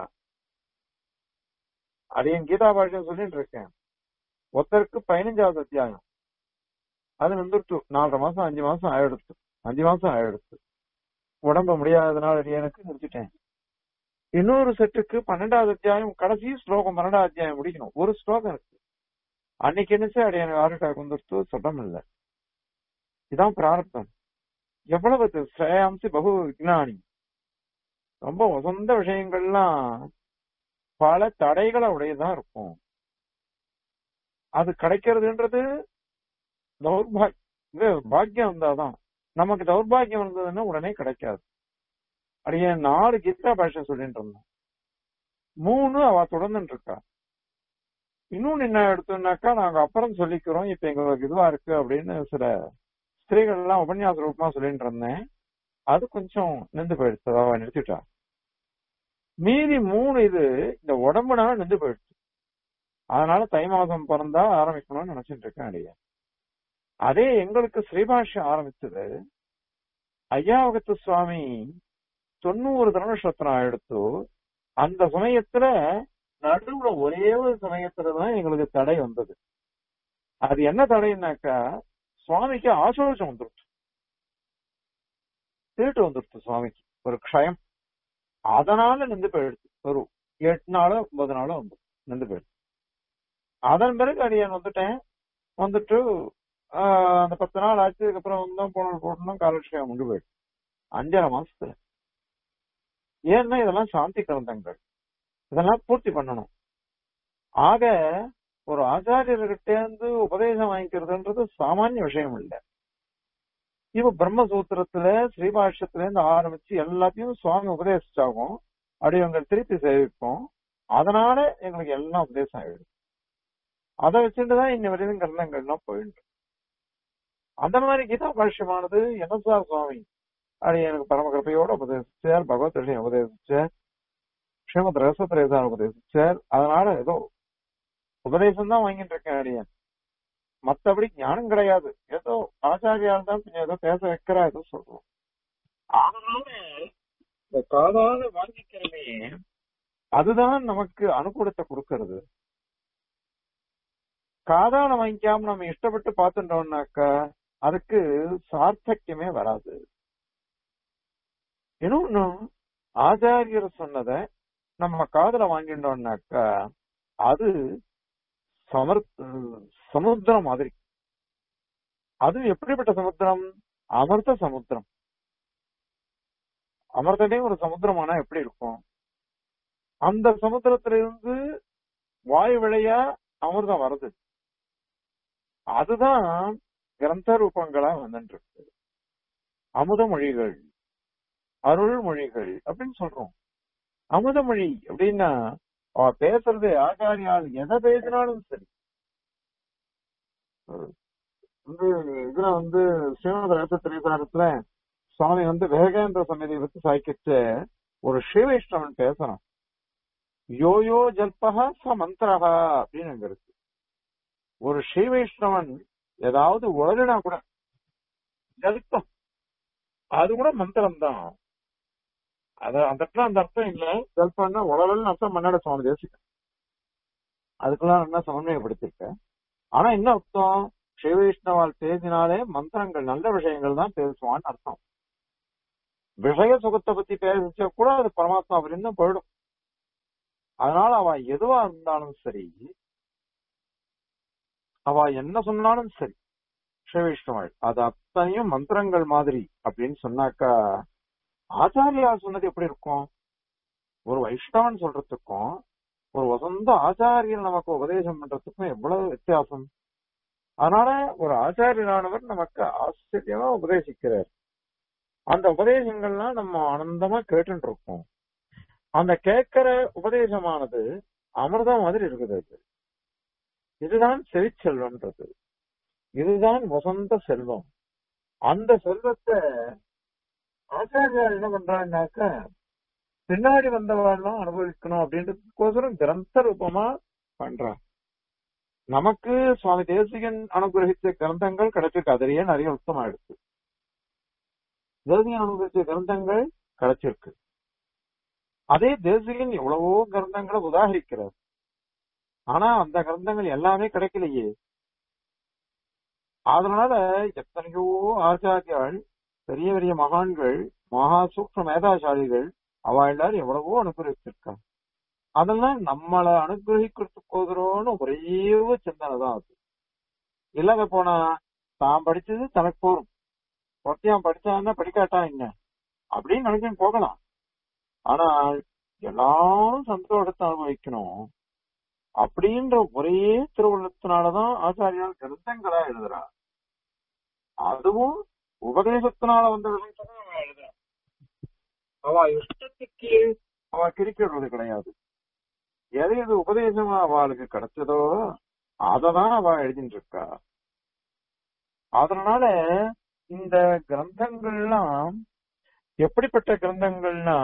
அது என் கீதா பாஷ்யம் சொல்லிட்டு இருக்கேன் ஒருத்தருக்கு பதினஞ்சாவது அத்தியாயம் அது வந்துருச்சு நாலரை மாசம் அஞ்சு மாசம் ஆயிடுச்சு அஞ்சு மாசம் ஆயிடுச்சு உடம்பு முடியாததுனால எனக்கு நிறுத்திட்டேன் இன்னொரு செட்டுக்கு பன்னெண்டாவது அத்தியாயம் கடைசி ஸ்லோகம் பன்னெண்டாவது அத்தியாயம் முடிக்கணும் ஒரு ஸ்லோகம் இருக்கு அன்னைக்கு என்னச்சு அடி எனக்கு ஹார்ட் அட்டாக் வந்துருச்சு சொல்லம் இல்ல இதான் பிரார்த்தம் எவ்வளவு ஸ்ரேயாம்சி பகு விஜானி ரொம்ப உசந்த விஷயங்கள்லாம் பல தடைகளை உடையதா இருக்கும் அது கிடைக்கிறதுன்றது தௌர்பாகியம் பாக்கியம் இருந்தாதான் நமக்கு தௌர்பாகியம் இருந்ததுன்னா உடனே கிடைக்காது அப்படியே நாலு கீதா பாஷை சொல்லிட்டு இருந்தோம் மூணு அவ தொடர்ந்துட்டு இருக்கா இன்னொன்னு என்ன எடுத்தோம்னாக்கா நாங்க அப்புறம் சொல்லிக்கிறோம் இப்ப எங்களுக்கு இதுவா இருக்கு அப்படின்னு சில ஸ்திரீகள் எல்லாம் உபன்யாச ரூபமா சொல்லிட்டு இருந்தேன் அது கொஞ்சம் நின்று போயிடுச்சு அதாவது நிறுத்திட்டா மீதி மூணு இது இந்த உடம்புனால நின்று போயிடுச்சு அதனால தை மாசம் பிறந்தா ஆரம்பிக்கணும்னு நினைச்சிட்டு இருக்கேன் அடைய அதே எங்களுக்கு ஸ்ரீபாஷ்யம் ஆரம்பிச்சது ஐயாவகத்து சுவாமி தொண்ணூறு தனுஷத்திரம் எடுத்து அந்த சமயத்துல நடுவுல ஒரே ஒரு சமயத்துலதான் எங்களுக்கு தடை வந்தது அது என்ன தடைன்னாக்கா சுவாமிக்கு ஆசோஷம் வந்துருச்சு திருட்டு வந்துருச்சு சுவாமிக்கு ஒரு க்ஷயம் அதனால நின்று போயிடுச்சு ஒரு எட்டு நாளோ ஒன்பது நாளோ வந்து நின்று போயிடுச்சு அதன் பிறகு அடியான் வந்துட்டேன் வந்துட்டு அந்த பத்து நாள் ஆச்சு அதுக்கப்புறம் வந்தோம் போனோம் போட்டோம் காலட்சேபம் முடிஞ்சு போயிடுச்சு அஞ்சரை மாசத்துல ஏன்னா இதெல்லாம் சாந்தி கிரந்தங்கள் இதெல்லாம் பூர்த்தி பண்ணணும் ஆக ஒரு ஆச்சாரியர்கிட்ட இருந்து உபதேசம் வாங்கிக்கிறதுன்றது சாமானிய விஷயம் இல்லை இப்ப பிரம்மசூத்திரத்துல ஸ்ரீபாஷ்யத்துல இருந்து ஆரம்பிச்சு எல்லாத்தையும் சுவாமி உபதேசிச்சாகும் அடியவங்க திருப்பி சேவிப்போம் அதனால எங்களுக்கு எல்லாம் உபதேசம் ஆயிடுது அதை வச்சுட்டுதான் இன்ன வரையும் கிரந்தங்கள்லாம் போயிட்டு அந்த மாதிரி கீதா பாஷ்யமானது என்னசார் சுவாமி அப்படி எனக்கு பரமகிருப்பையோட உபதேசிச்சார் பகவத் விஷயம் உபதேசிச்சார் ஸ்ரீமத் ரகசத்திரேசார் உபதேசிச்சார் அதனால ஏதோ உபதேசம் தான் வாங்கிட்டு இருக்கேன் அடியன் மத்தபடி ஞானம் கிடையாது ஏதோ ஆச்சாரியா தான் கொஞ்சம் ஏதோ பேச வைக்கிறா ஏதோ சொல்றோம் அதனால இந்த காதால வாங்கிக்கிறமே அதுதான் நமக்கு அனுகூலத்தை கொடுக்கறது காதால வாங்கிக்காம நம்ம இஷ்டப்பட்டு பார்த்துட்டோம்னாக்கா அதுக்கு சார்த்தக்கியமே வராது இன்னொன்னு ஆச்சாரியர் சொன்னத நம்ம காதல வாங்கிட்டோம்னாக்கா அது சமர் சமுத்திரம் மாதிரி அது எப்படிப்பட்ட சமுத்திரம் அமிர்த சமுத்திரம் அமிர்தமே ஒரு சமுத்திரமானா எப்படி இருக்கும் அந்த சமுத்திரத்துல இருந்து வாயு விளையா அமிர்தம் வருது அதுதான் கிரந்த ரூபங்களா வந்துட்டு இருக்கு அமுத மொழிகள் அருள் மொழிகள் அப்படின்னு சொல்றோம் அமுத மொழி அப்படின்னா அவ பேசுறது ஆச்சாரியால் எதை பேசினாலும் சரி வந்து இதுல வந்து ஸ்ரீமத ரகசிய திரைசாரத்துல சுவாமி வந்து வேகேந்திர சமிதியை பத்தி சாய்க்கிச்ச ஒரு ஸ்ரீவைஷ்ணவன் பேசணும் யோயோ ஜல்பகா ச மந்திரஹா அப்படின்னு அங்க இருக்கு ஒரு ஸ்ரீவைஷ்ணவன் ஏதாவது உழலினா கூட ஜல்பம் அது கூட மந்திரம் தான் அது அந்த இடத்துல அந்த அர்த்தம் இல்ல ஜல்பம்னா உழலன்னு அர்த்தம் மன்னாட சுவாமி தேசிக்க அதுக்கெல்லாம் என்ன சமன்வயப்படுத்திருக்க ஆனா என்ன அர்த்தம் ஸ்ரீவைஷ்ணவால் பேசினாலே மந்திரங்கள் நல்ல விஷயங்கள் தான் பேசுவான்னு அர்த்தம் விஷய சுகத்தை பத்தி பேசிச்சா கூட அது பரமாத்மா வரையும் போயிடும் அதனால அவ எதுவா இருந்தாலும் சரி அவ என்ன சொன்னாலும் சரி ஸ்ரீவைஷ்ணவள் அது அத்தனையும் மந்திரங்கள் மாதிரி அப்படின்னு சொன்னாக்கா ஆச்சாரியா சொன்னது எப்படி இருக்கும் ஒரு வைஷ்ணவன் சொல்றதுக்கும் ஒரு வசந்த ஆச்சாரியர் நமக்கு உபதேசம் பண்றதுக்கும் எவ்வளவு வித்தியாசம் அதனால ஒரு ஆச்சாரியரானவர் நமக்கு ஆச்சரியமா உபதேசிக்கிறார் அந்த உபதேசங்கள்லாம் நம்ம ஆனந்தமா கேட்டுட்டு இருக்கோம் அந்த கேட்கிற உபதேசமானது அமிர்தம் மாதிரி இருக்குது அது இதுதான் செவிச்செல்வம்ன்றது இதுதான் வசந்த செல்வம் அந்த செல்வத்தை ஆச்சாரியார் என்ன பண்றாங்கனாக்க பின்னாடி வந்தவாள்லாம் அனுபவிக்கணும் அப்படின்றதுக்கோசரம் கிரந்த ரூபமா பண்றாங்க நமக்கு சுவாமி தேசிகன் அனுகிரகித்த கிரந்தங்கள் கிடைச்சிருக்கு அதிலேயே நிறைய உத்தமாயிடுச்சு தேசிகன் அனுகிரகித்த கிரந்தங்கள் கிடைச்சிருக்கு அதே தேசிகன் எவ்வளவோ கிரந்தங்களை உதாகரிக்கிறார் ஆனா அந்த கிரந்தங்கள் எல்லாமே கிடைக்கலையே அதனால எத்தனையோ ஆச்சாரியால் பெரிய பெரிய மகான்கள் மகா சூக்ம மேதாசாலிகள் அவ எல்லாரும் எவ்வளவோ அனுகிரகிச்சிருக்காங்க அதெல்லாம் நம்மளை அனுகிரகிக்கிறதுக்கோதரோன்னு ஒரே ஒரு சிந்தனை தான் அது இல்லாத போனா தான் படிச்சது தனக்கு போரும் ஒருத்தையான் படிச்சான்னா படிக்காட்டா என்ன அப்படின்னு நினைச்சு போகலாம் ஆனால் எல்லாரும் சந்தோஷத்தை அனுபவிக்கணும் அப்படின்ற ஒரே திருவுள்ளத்தினாலதான் ஆச்சாரியால் கிரந்தங்களா எழுதுறா அதுவும் உபதேசத்தினால வந்த விஷயத்தான் அவன் எழுதுறா அவ இஷ்டத்துக்கு அவ கிரிக்கிறது கிடையாது எது எது உபதேசமா அவளுக்கு கிடைச்சதோ அததான் அவ எழுதிட்டு இருக்கா அதனால இந்த கிரந்தங்கள்லாம் எப்படிப்பட்ட கிரந்தங்கள்னா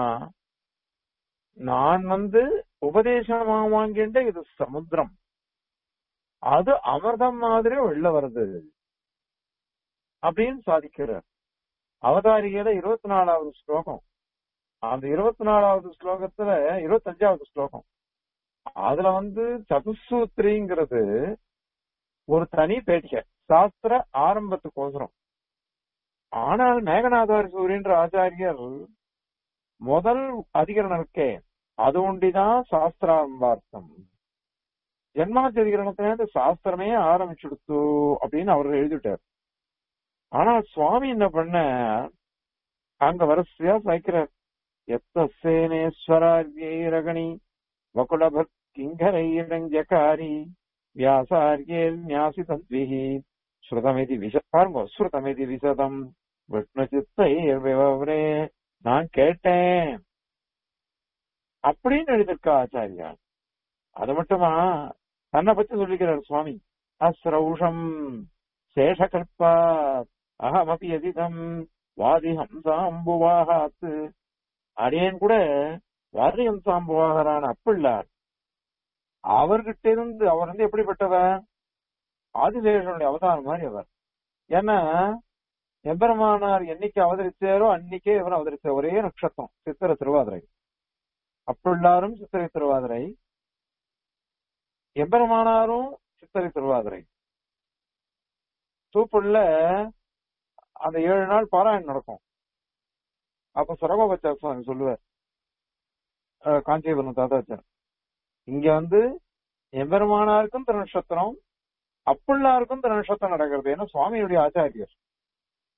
நான் வந்து உபதேசமா வாங்கின்ற இது சமுத்திரம் அது அமிர்தம் மாதிரி வெளில வருது அப்படின்னு சாதிக்கிறார் அவதாரிகையில இருபத்தி நாலாவது ஸ்லோகம் அந்த இருபத்தி நாலாவது ஸ்லோகத்துல இருபத்தஞ்சாவது ஸ்லோகம் அதுல வந்து சதுசூத்ரிங்கிறது ஒரு தனி பேட்டிய சாஸ்திர ஆரம்பத்துக்கோசரம் ஆனால் மேகநாதாரி சூரியன்ற ஆச்சாரியர் முதல் அதிகரணம் இருக்கே அது ஒண்டிதான் சாஸ்திராரம்பார்த்தம் ஜென்மாச்சதிகரணத்துல சாஸ்திரமே ஆரம்பிச்சுடுத்து அப்படின்னு அவர் எழுதிட்டார் ஆனா சுவாமி என்ன பண்ண அங்க வரிசையா சாய்க்கிறார் எத்தசேனேஸ்வரார்யைரகணி வகுலபத் கிங்கரைரஞ்சகாரி வியாசாரியேல் ஞாசி தத்விஹி ஸ்ருதமிதி விஷ பாருங்க ஸ்ருதமிதி விசதம் விஷ்ணு சித்தை விவரே நான் கேட்டேன் அப்படின்னு எழுதியிருக்கா ஆச்சாரியா அது மட்டுமா தன்னை பத்தி சொல்லிக்கிறார் சுவாமி அஸ்ரௌஷம் சேஷகல்பா அகமபி எதிதம் வாதி ஹம்சாம்புவாகாத்து அடியேன் கூட வாதி ஹம்சாம்புவாகரான அப்பிள்ளார் அவர்கிட்ட இருந்து அவர் வந்து எப்படிப்பட்டவர் ஆதிசேஷனுடைய அவதாரம் மாதிரி அவர் ஏன்னா எம்பெருமானார் என்னைக்கு அவதரிச்சாரோ அன்னைக்கே இவர் அவதரிச்ச ஒரே நட்சத்திரம் சித்திர திருவாதிரை அப்பிள்ளாரும் சித்திரை திருவாதிரை எம்பெருமானாரும் சித்திரை திருவாதிரை தூப்புள்ள அந்த ஏழு நாள் பாராயணம் நடக்கும் அப்ப சுரகோபச்சார சுவாமி சொல்லுவார் அஹ் காஞ்சிபுரம் தாத்தாச்சார் இங்க வந்து எம்பெருமானாருக்கும் திருநட்சத்திரம் அப்புள்ளாருக்கும் திருநட்சத்திரம் நடக்கிறது ஏன்னா சுவாமியுடைய ஆச்சாரியர்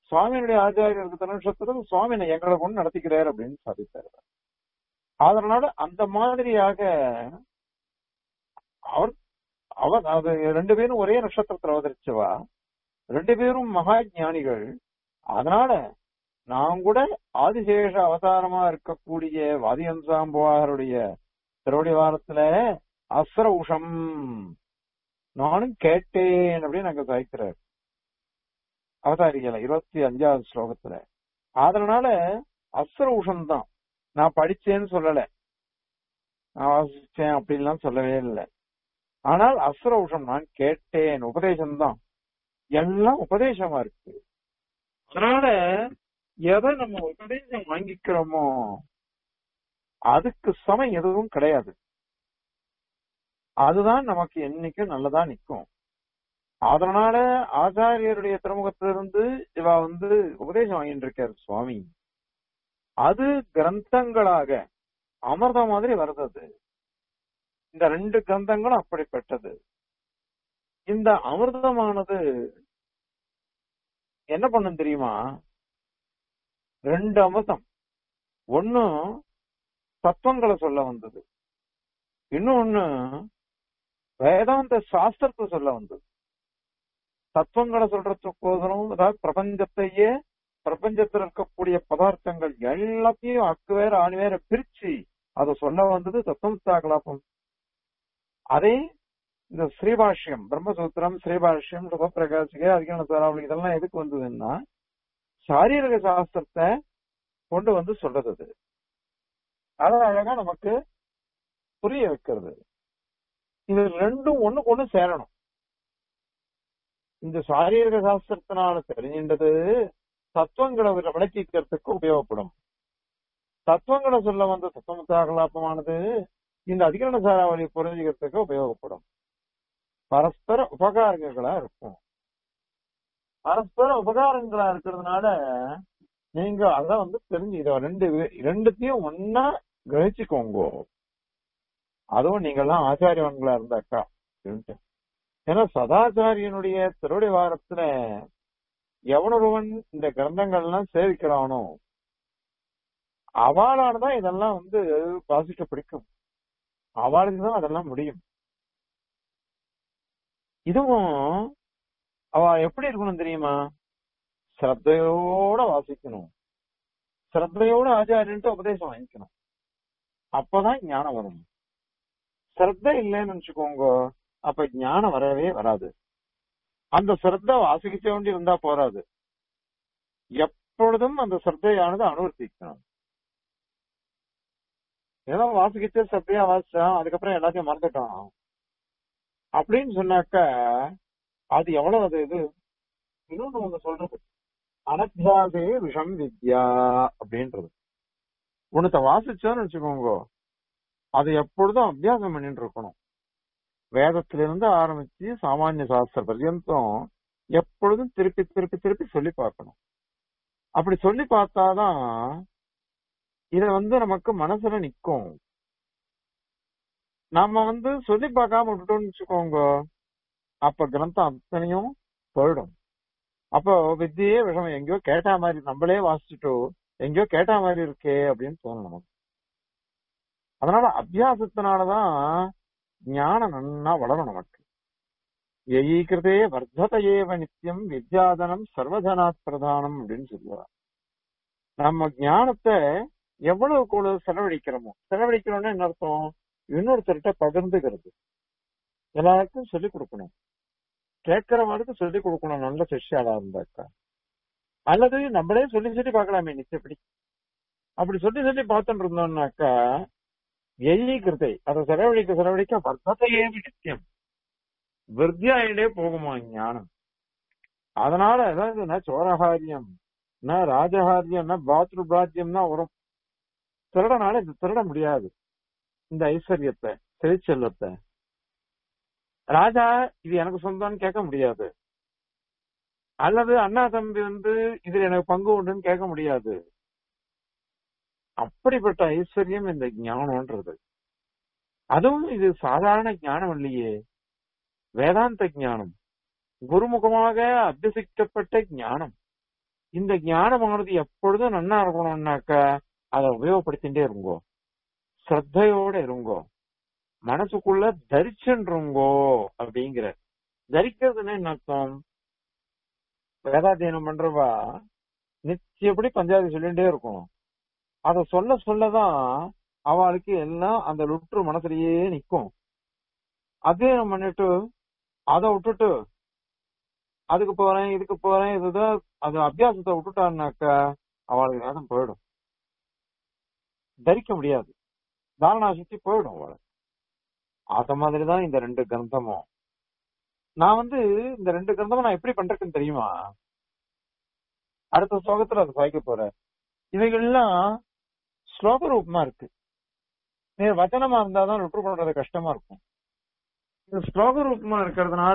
சுவாமியினுடைய ஆச்சாரியருக்கு திருநட்சத்திரம் சுவாமி எங்களை கொண்டு நடத்திக்கிறார் அப்படின்னு சாதித்தார் அதனால அந்த மாதிரியாக அவர் அவர் அது ரெண்டு பேரும் ஒரே நட்சத்திரத்தில் அவதரிச்சவா ரெண்டு பேரும் மகா ஞானிகள் அதனால நான் கூட ஆதிசேஷ அவதாரமா இருக்கக்கூடிய வாதியன்சாம்புவாருடைய திருவடி வாரத்துல அஸ்ர உஷம் நானும் கேட்டேன் அப்படின்னு அங்க சாய்க்கிறார் அவதாரிகளை இருபத்தி அஞ்சாவது ஸ்லோகத்துல அதனால அஸ்ர உஷம் தான் நான் படிச்சேன்னு சொல்லல நான் வாசிச்சேன் அப்படின்லாம் சொல்லவே இல்லை ஆனால் அஸ்ர உஷம் நான் கேட்டேன் உபதேசம்தான் எல்லாம் உபதேசமா இருக்கு அதனால எதை நம்ம உபதேசம் வாங்கிக்கிறோமோ அதுக்கு சமம் எதுவும் கிடையாது அதுதான் நமக்கு என்னைக்கும் நல்லதா நிக்கும் அதனால ஆச்சாரியருடைய திருமுகத்திலிருந்து இவ வந்து உபதேசம் வாங்கிட்டு இருக்காரு சுவாமி அது கிரந்தங்களாக அமிர்தம் மாதிரி வருது அது இந்த ரெண்டு கிரந்தங்களும் அப்படிப்பட்டது இந்த அமிர்தமானது என்ன பண்ணும் தெரியுமா ரெண்டு அமிர்தம் ஒன்னு தத்துவங்களை சொல்ல வந்தது இன்னொன்னு வேதாந்த சாஸ்திரத்தை சொல்ல வந்தது தத்துவங்களை சொல்றதுக்கோசரம் அதாவது பிரபஞ்சத்தையே பிரபஞ்சத்தில் இருக்கக்கூடிய பதார்த்தங்கள் எல்லாத்தையும் அக்கு வேற ஆணி வேற பிரிச்சு அதை சொல்ல வந்தது தத்துவம் அதே இந்த ஸ்ரீபாஷ்யம் பிரம்மசூத்திரம் ஸ்ரீபாஷ்யம் சுபப்பிரகாசிகை அதிகரண சாராவளி இதெல்லாம் எதுக்கு வந்ததுன்னா சாரீரக சாஸ்திரத்தை கொண்டு வந்து சொல்றது அது அதை அழகா நமக்கு புரிய வைக்கிறது இது ரெண்டும் ஒண்ணுக்கு ஒண்ணு சேரணும் இந்த சாரீரக சாஸ்திரத்தினால தெரிஞ்சின்றது தத்துவங்களை விளக்கிக்கிறதுக்கு உபயோகப்படும் தத்துவங்களை சொல்ல வந்த தத்துவத்தாகலாப்பமானது இந்த அதிகரண சாராவளி புரிஞ்சுக்கிறதுக்கு உபயோகப்படும் பரஸ்பர உபகாரங்களா இருக்கும் பரஸ்பர உபகாரங்களா இருக்கிறதுனால நீங்க அத வந்து தெரிஞ்சு இத ரெண்டு ரெண்டுத்தையும் ஒன்னா கிரகிச்சுக்கோங்க அதுவும் நீங்க எல்லாம் ஆச்சாரியவன்களா இருந்தாக்கா ஏன்னா சதாச்சாரியனுடைய திருவடி வாரத்துல எவனொருவன் இந்த கிரந்தங்கள்லாம் சேவிக்கிறானோ அவளாலதான் இதெல்லாம் வந்து வாசிக்க பிடிக்கும் அவளுக்கு தான் அதெல்லாம் முடியும் இதுவும் அவ எப்படி இருக்கணும் தெரியுமா சிரத்தையோட வாசிக்கணும் சிரத்தையோட ஆச்சாரியன்ட்டு உபதேசம் வாங்கிக்கணும் அப்பதான் ஞானம் வரும் சிரத்த இல்லைன்னு நினைச்சுக்கோங்க அப்ப ஞானம் வரவே வராது அந்த சிரத்த வாசிக்க வேண்டி இருந்தா போராது எப்பொழுதும் அந்த சிரத்தையானது அனுவர்த்திக்கணும் ஏதோ வாசிக்கிட்டு சத்தையா வாசிச்சான் அதுக்கப்புறம் எல்லாத்தையும் மறந்துட்டான் அப்படின்னு சொன்னாக்க அது எவ்வளவு அது இது இன்னொன்னு ஒண்ணு சொல்றது அனத்தியாசே விஷம் வித்யா அப்படின்றது உனத்த வாசிச்சோன்னு வச்சுக்கோங்க அது எப்பொழுதும் அபியாசம் பண்ணிட்டு இருக்கணும் வேதத்திலிருந்து ஆரம்பிச்சு சாமானிய சாஸ்திர பர்யந்தம் எப்பொழுதும் திருப்பி திருப்பி திருப்பி சொல்லி பார்க்கணும் அப்படி சொல்லி பார்த்தாதான் இத வந்து நமக்கு மனசுல நிக்கும் நாம வந்து சொல்லி பார்க்காம விட்டுட்டோம்னு வச்சுக்கோங்க அப்ப கிரந்தம் அத்தனையும் போயிடும் அப்போ வித்தியே விஷம் எங்கேயோ கேட்டா மாதிரி நம்மளே வாசிச்சுட்டோ எங்கேயோ கேட்டா மாதிரி இருக்கே அப்படின்னு தோணும் நமக்கு அதனால அபியாசத்தினாலதான் ஞானம் நன்னா வளரும் நமக்கு எயீகிருதே வர்த்தத ஏவ நித்தியம் வித்யாதனம் சர்வதனாத் பிரதானம் அப்படின்னு சொல்லுவார் நம்ம ஞானத்தை எவ்வளவு கூட செலவழிக்கிறோமோ செலவழிக்கிறோம்னா என்ன அர்த்தம் இன்னொருத்தர்கிட்ட பகிர்ந்துக்கிறது எல்லாருக்கும் சொல்லிக் கொடுக்கணும் கேட்கிறவங்களுக்கு சொல்லிக் கொடுக்கணும் நல்ல சிஷ்யாளா இருந்தாக்கா அல்லது நம்மளே சொல்லி சொல்லி பார்க்கலாமே நிச்சயப்படி அப்படி சொல்லி சொல்லி பார்த்துட்டு இருந்தோம்னாக்கா எய்கிருத்தை அதை செலவழிக்க செலவழிக்க வர்த்தத்தையே நித்தியம் விருத்தியாயிலே போகுமா ஞானம் அதனால அதாவது என்ன சோரகாரியம் என்ன ராஜகாரியம் என்ன பாத்ரு பிராஜ்யம்னா வரும் திருடனால இது திருட முடியாது இந்த ஐஸ்வர்யத்தை செழிச்செல்வத்தை ராஜா இது எனக்கு சொந்தம்னு கேட்க முடியாது அல்லது அண்ணா தம்பி வந்து இதுல எனக்கு பங்கு உண்டுன்னு கேட்க முடியாது அப்படிப்பட்ட ஐஸ்வர்யம் இந்த ஞானம்ன்றது அதுவும் இது சாதாரண ஞானம் இல்லையே வேதாந்த ஞானம் குருமுகமாக அபியசிக்கப்பட்ட ஞானம் இந்த ஞானமானது எப்பொழுதும் நன்னா இருக்கணும்னாக்கா அதை உபயோகப்படுத்திட்டே இருங்கோ ஸ்ரத்தையோட இருங்கோ மனசுக்குள்ள தரிச்சுருங்கோ அப்படிங்கிற தரிக்கிறதுன்னு என்ன அர்த்தம் வேதாத்தியனம் பண்றவா நிச்சயப்படி பஞ்சாதி சொல்லிட்டே இருக்கும் அத சொல்ல சொல்லதான் அவளுக்கு எல்லாம் அந்த லுற்று மனசுலயே நிக்கும் அத்தியனம் பண்ணிட்டு அதை விட்டுட்டு அதுக்கு போறேன் இதுக்கு போறேன் இதுதான் அது அபியாசத்தை விட்டுட்டான்னாக்கா அவளுக்கு வேதம் போயிடும் தரிக்க முடியாது தாரணா சக்தி போயிடும் அவளை அத மாதிரிதான் இந்த ரெண்டு கிரந்தமும் நான் வந்து இந்த ரெண்டு கிரந்தமும் நான் எப்படி பண்றேன்னு தெரியுமா அடுத்த ஸ்லோகத்துல அதை சாய்க்க போறேன் இவைகள்லாம் ஸ்லோக ரூபமா இருக்கு நீ வச்சனமா இருந்தாதான் லுற்று பண்றது கஷ்டமா இருக்கும் இது ஸ்லோக ரூபமா இருக்கிறதுனால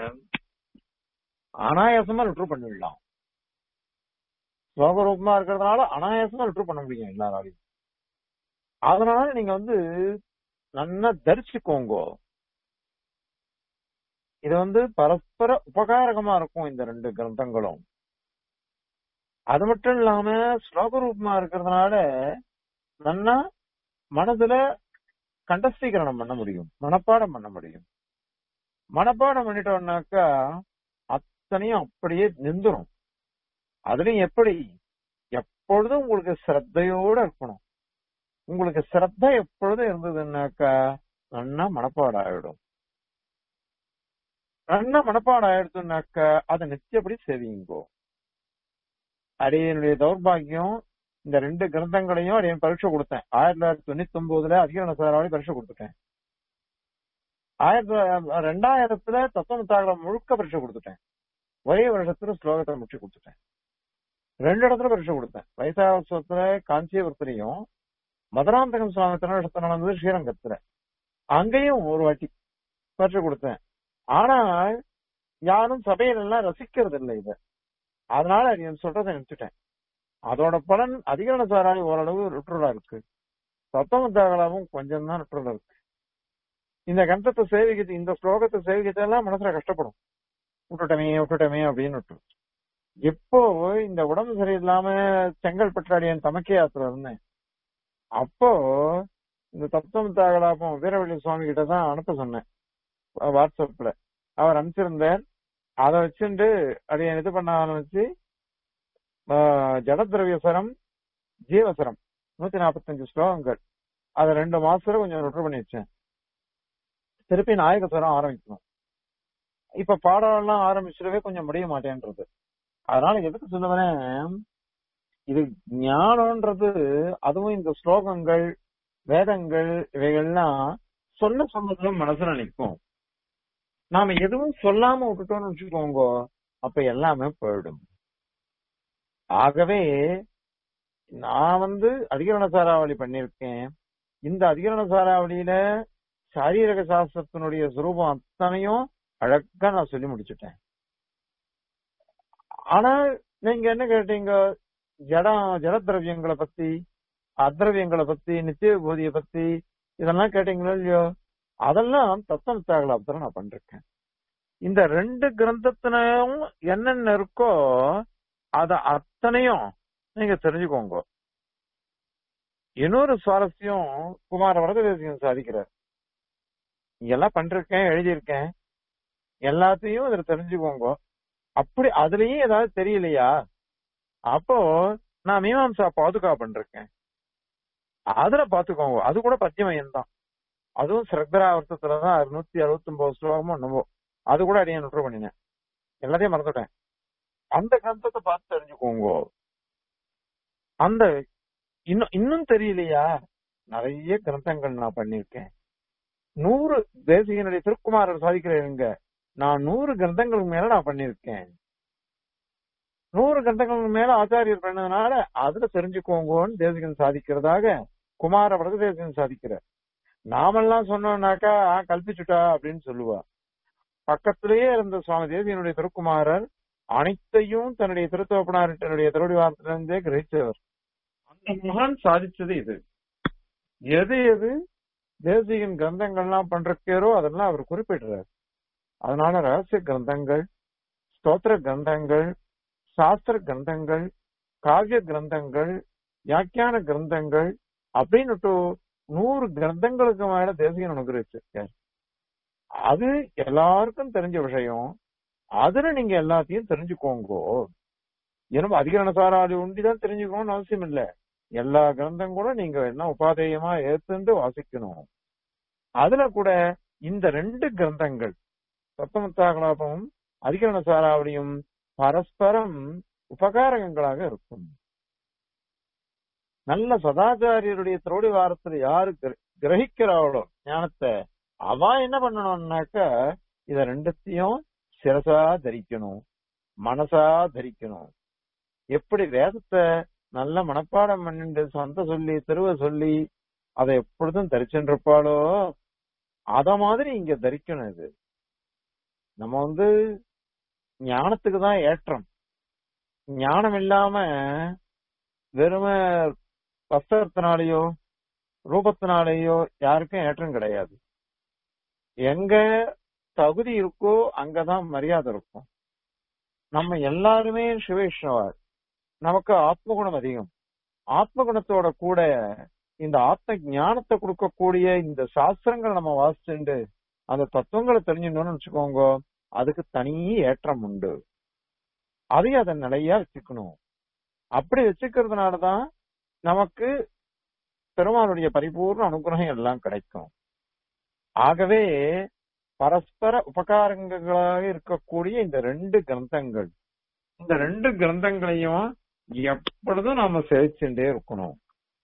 அனாயாசமா லுற்று பண்ணிடலாம் ஸ்லோக ரூபமா இருக்கிறதுனால அனாயாசமா லுற்று பண்ண முடியும் எல்லாராலையும் அதனால நீங்க வந்து நல்லா தரிச்சுக்கோங்க இது வந்து பரஸ்பர உபகாரகமா இருக்கும் இந்த ரெண்டு கிரந்தங்களும் அது மட்டும் இல்லாம ஸ்லோக ரூபமா இருக்கிறதுனால நல்லா மனதுல கண்டஸ்தீகரணம் பண்ண முடியும் மனப்பாடம் பண்ண முடியும் மனப்பாடம் பண்ணிட்டோம்னாக்கா அத்தனையும் அப்படியே நிந்துரும் அதுலயும் எப்படி எப்பொழுதும் உங்களுக்கு சிரத்தையோட இருக்கணும் உங்களுக்கு சிரத்தை எப்பொழுதும் இருந்ததுன்னாக்கா நல்லா மனப்பாடம் ஆயிடும் நல்லா மனப்பாடம் ஆயிடுச்சுனாக்கா அதை நிச்சயப்படி சேவிங்கோ அடியனுடைய தௌர்பாகியம் இந்த ரெண்டு கிரந்தங்களையும் அடியன் பரீட்சை கொடுத்தேன் ஆயிரத்தி தொள்ளாயிரத்தி தொண்ணூத்தி ஒன்பதுல அதிகார சாராவளி பரீட்சை கொடுத்துட்டேன் ஆயிரத்தி ரெண்டாயிரத்துல தத்துவத்தாகலம் முழுக்க பரீட்சை கொடுத்துட்டேன் ஒரே வருஷத்துல ஸ்லோகத்தை முடிச்சு கொடுத்துட்டேன் ரெண்டு இடத்துல பரீட்சை கொடுத்தேன் வைசாவசத்துல காஞ்சிபுரத்துலயும் மதுராந்தகம் சுவாமி திருநடத்தை நடந்தது ஸ்ரீரங்கத்துல அங்கேயும் ஒரு வாட்டி பரீட்சை கொடுத்தேன் ஆனால் யாரும் சபையில எல்லாம் ரசிக்கிறது இல்லை இத அதனால நீ சொல்றதை நினைச்சுட்டேன் அதோட பலன் அதிகரண சாராணி ஓரளவு ருற்றுலா இருக்கு தத்துவத்தாகலாவும் கொஞ்சம் தான் ருற்றுலா இருக்கு இந்த கந்தத்தை சேவிக்கிறது இந்த ஸ்லோகத்தை சேவிக்கிறதெல்லாம் மனசுல கஷ்டப்படும் விட்டுட்டமே விட்டுட்டமே அப்படின்னு விட்டு எப்போ இந்த உடம்பு சரியில்லாம செங்கல்பட்டாடியன் தமக்கே யாத்திரை இருந்தேன் அப்போ இந்த தத்துவம் தாகலாபம் வீரவள்ளி சுவாமி கிட்ட தான் அனுப்ப சொன்னேன் வாட்ஸ்அப்ல அவர் அனுப்பிச்சிருந்தார் அதை வச்சுட்டு அதை இது பண்ண ஆரம்பிச்சு ஜடதிரவியசரம் ஜீவசரம் நூத்தி நாற்பத்தஞ்சு ஸ்லோகங்கள் அதை ரெண்டு மாசத்துல கொஞ்சம் ரொட்டர் பண்ணி வச்சேன் திருப்பி நாயகஸ்வரம் ஆரம்பிக்கணும் இப்ப பாடலாம் ஆரம்பிச்சிடவே கொஞ்சம் முடிய மாட்டேன்றது அதனால எதுக்கு சொல்லுவேன் இது ஞானம்ன்றது அதுவும் இந்த ஸ்லோகங்கள் வேதங்கள் இவைகள்லாம் சொல்ல சொன்னதுல மனசுல நிற்கும் நாம எதுவும் சொல்லாம விட்டுட்டோம்னு வச்சுக்கோங்க அப்ப எல்லாமே போயிடும் ஆகவே நான் வந்து அதிகரண சாராவளி பண்ணிருக்கேன் இந்த அதிகரண சாராவளியில சாரீரக சாஸ்திரத்தினுடைய சுரூபம் அத்தனையும் அழகா நான் சொல்லி முடிச்சுட்டேன் ஆனா நீங்க என்ன கேட்டீங்க ஜடம் ஜடதிரவியங்களை பத்தி அத்ரவியங்களை பத்தி நித்திய போதிய பத்தி இதெல்லாம் கேட்டீங்களோ இல்லையோ அதெல்லாம் தத்துவம் தாகலாபத்துல நான் பண்ணிருக்கேன் இந்த ரெண்டு கிரந்தத்தினையும் என்னென்ன இருக்கோ அத அத்தனையும் நீங்க தெரிஞ்சுக்கோங்க இன்னொரு சுவாரஸ்யம் குமார வரததேசியம் சாதிக்கிறார் இங்கெல்லாம் பண்ணிருக்கேன் எழுதியிருக்கேன் எல்லாத்தையும் இதுல தெரிஞ்சுக்கோங்க அப்படி அதுலயும் ஏதாவது தெரியலையா அப்போ நான் மீமாம்சா பாதுகா பண்ணிருக்கேன் அதுல பாத்துக்கோங்க அது கூட பத்தியமயம் தான் அதுவும் சிரக்தராவர்த்தத்துலதான் அறுநூத்தி அறுபத்தி ஒன்பது ஸ்லோகமும் என்னவோ அது கூட அடிய நுற்று பண்ணினேன் எல்லாத்தையும் மறந்துட்டேன் அந்த கிரந்தத்தை பார்த்து தெரிஞ்சுக்கோங்க அந்த இன்னும் இன்னும் தெரியலையா நிறைய கிரந்தங்கள் நான் பண்ணிருக்கேன் நூறு தேசிகனுடைய திருக்குமாரர் சாதிக்கிறேங்க நான் நூறு கிரந்தங்களுக்கு மேல நான் பண்ணிருக்கேன் நூறு கிரந்தங்களுக்கு மேல ஆச்சாரியர் பண்ணதுனால அதுல தெரிஞ்சுக்கோங்கன்னு தேசிகன் சாதிக்கிறதாக குமார வரதேசன் சாதிக்கிறார் நாமெல்லாம் சொன்னோம்னாக்கா கல்பிச்சுட்டா அப்படின்னு சொல்லுவா பக்கத்திலேயே இருந்த சுவாமி தேசியனுடைய திருக்குமாரர் அனைத்தையும் தன்னுடைய திருத்தோப்பனார் தன்னுடைய திருவடி வாரத்திலிருந்தே கிரகிச்சவர் அந்த மகான் சாதிச்சது இது எது எது தேசிகன் கிரந்தங்கள்லாம் பண்றக்கேரோ அதெல்லாம் அவர் குறிப்பிடுறார் அதனால ரகசிய கிரந்தங்கள் ஸ்தோத்திர கிரந்தங்கள் சாஸ்திர கிரந்தங்கள் காவிய கிரந்தங்கள் வியாக்கியான கிரந்தங்கள் அப்படின்னுட்டு நூறு கிரந்தங்களுக்கு மேல தேசிகன் அனுகிரகிச்சிருக்கார் அது எல்லாருக்கும் தெரிஞ்ச விஷயம் அதுல நீங்க எல்லாத்தையும் தெரிஞ்சுக்கோங்கோ ஏன்னா அதிகரண சாராதி உண்டிதான் தெரிஞ்சுக்கணும்னு அவசியம் இல்ல எல்லா கிரந்தம் கூட நீங்க என்ன உபாதேயமா ஏத்துண்டு வாசிக்கணும் அதுல கூட இந்த ரெண்டு கிரந்தங்கள் சப்தமத்தாகலாபமும் அதிகரண சாராவளியும் பரஸ்பரம் உபகாரகங்களாக இருக்கும் நல்ல சதாச்சாரியருடைய திரோடி வாரத்துல யாரு கிர- கிரகிக்கிறாளோ ஞானத்தை அவ என்ன பண்ணணும்னாக்க இத ரெண்டுத்தையும் சிரசா தரிக்கணும் மனசா தரிக்கணும் எப்படி வேதத்தை நல்ல மனப்பாடம் பண்ணிட்டு சொந்த சொல்லி திருவ சொல்லி அதை எப்பொழுதும் தரிச்சுருப்பாளோ அத மாதிரி இங்க தரிக்கணும் இது நம்ம வந்து ஞானத்துக்கு தான் ஏற்றம் ஞானம் இல்லாம வெறும வஸ்திரத்தினாலேயோ ரூபத்தினாலேயோ யாருக்கும் ஏற்றம் கிடையாது எங்க தகுதி இருக்கோ அங்கதான் மரியாதை இருக்கும் நம்ம எல்லாருமே சிவேஷ்ணவர் நமக்கு ஆத்மகுணம் அதிகம் ஆத்மகுணத்தோட கூட இந்த ஆத்ம ஞானத்தை கொடுக்கக்கூடிய இந்த சாஸ்திரங்கள் நம்ம வாசிச்சுண்டு அந்த தத்துவங்களை தெரிஞ்சுக்கணும்னு வச்சுக்கோங்க அதுக்கு தனி ஏற்றம் உண்டு அதையும் அதை நிலையா வச்சுக்கணும் அப்படி வச்சுக்கிறதுனாலதான் நமக்கு பெருமானுடைய பரிபூர்ண அனுகிரகம் எல்லாம் கிடைக்கும் ஆகவே பரஸ்பர உபகாரங்களாக இருக்கக்கூடிய இந்த ரெண்டு கிரந்தங்கள் இந்த ரெண்டு கிரந்தங்களையும் எப்பொழுதும் நாம சேவிச்சுட்டே இருக்கணும்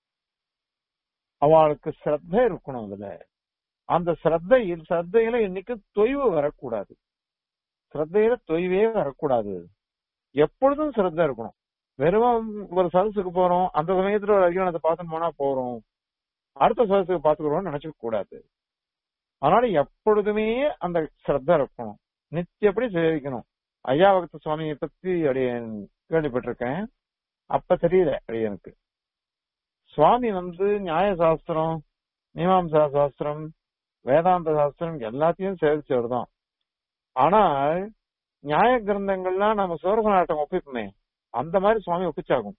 அவளுக்கு ஸ்ரத்த இருக்கணும் அதுல அந்த ஸ்ரத்தையில் ஸ்ரத்தையில இன்னைக்கு தொய்வு வரக்கூடாது ஸ்ரத்தையில தொய்வே வரக்கூடாது எப்பொழுதும் ஸ்ரத்த இருக்கணும் வெறும் ஒரு சதசுக்கு போறோம் அந்த சமயத்துல ஒரு அதிகாரத்தை பார்த்துட்டு போனா போறோம் அடுத்த சதசுக்கு பாத்துக்கிறோம்னு நினைச்சுக்க கூடாது அதனால எப்பொழுதுமே அந்த ஸ்ரத்த இருக்கணும் நித்தியப்படி சேவிக்கணும் ஐயாவகத்த சுவாமியை பத்தி அடியேன் கேள்விப்பட்டிருக்கேன் அப்ப தெரியல அடியனுக்கு சுவாமி வந்து நியாய சாஸ்திரம் மீமாம்சா சாஸ்திரம் வேதாந்த சாஸ்திரம் எல்லாத்தையும் சேவிச்சவர் தான் ஆனால் நியாய கிரந்தங்கள்லாம் நம்ம சோரக நாட்டம் ஒப்பிப்போமே அந்த மாதிரி சுவாமி ஒப்பிச்சாகும்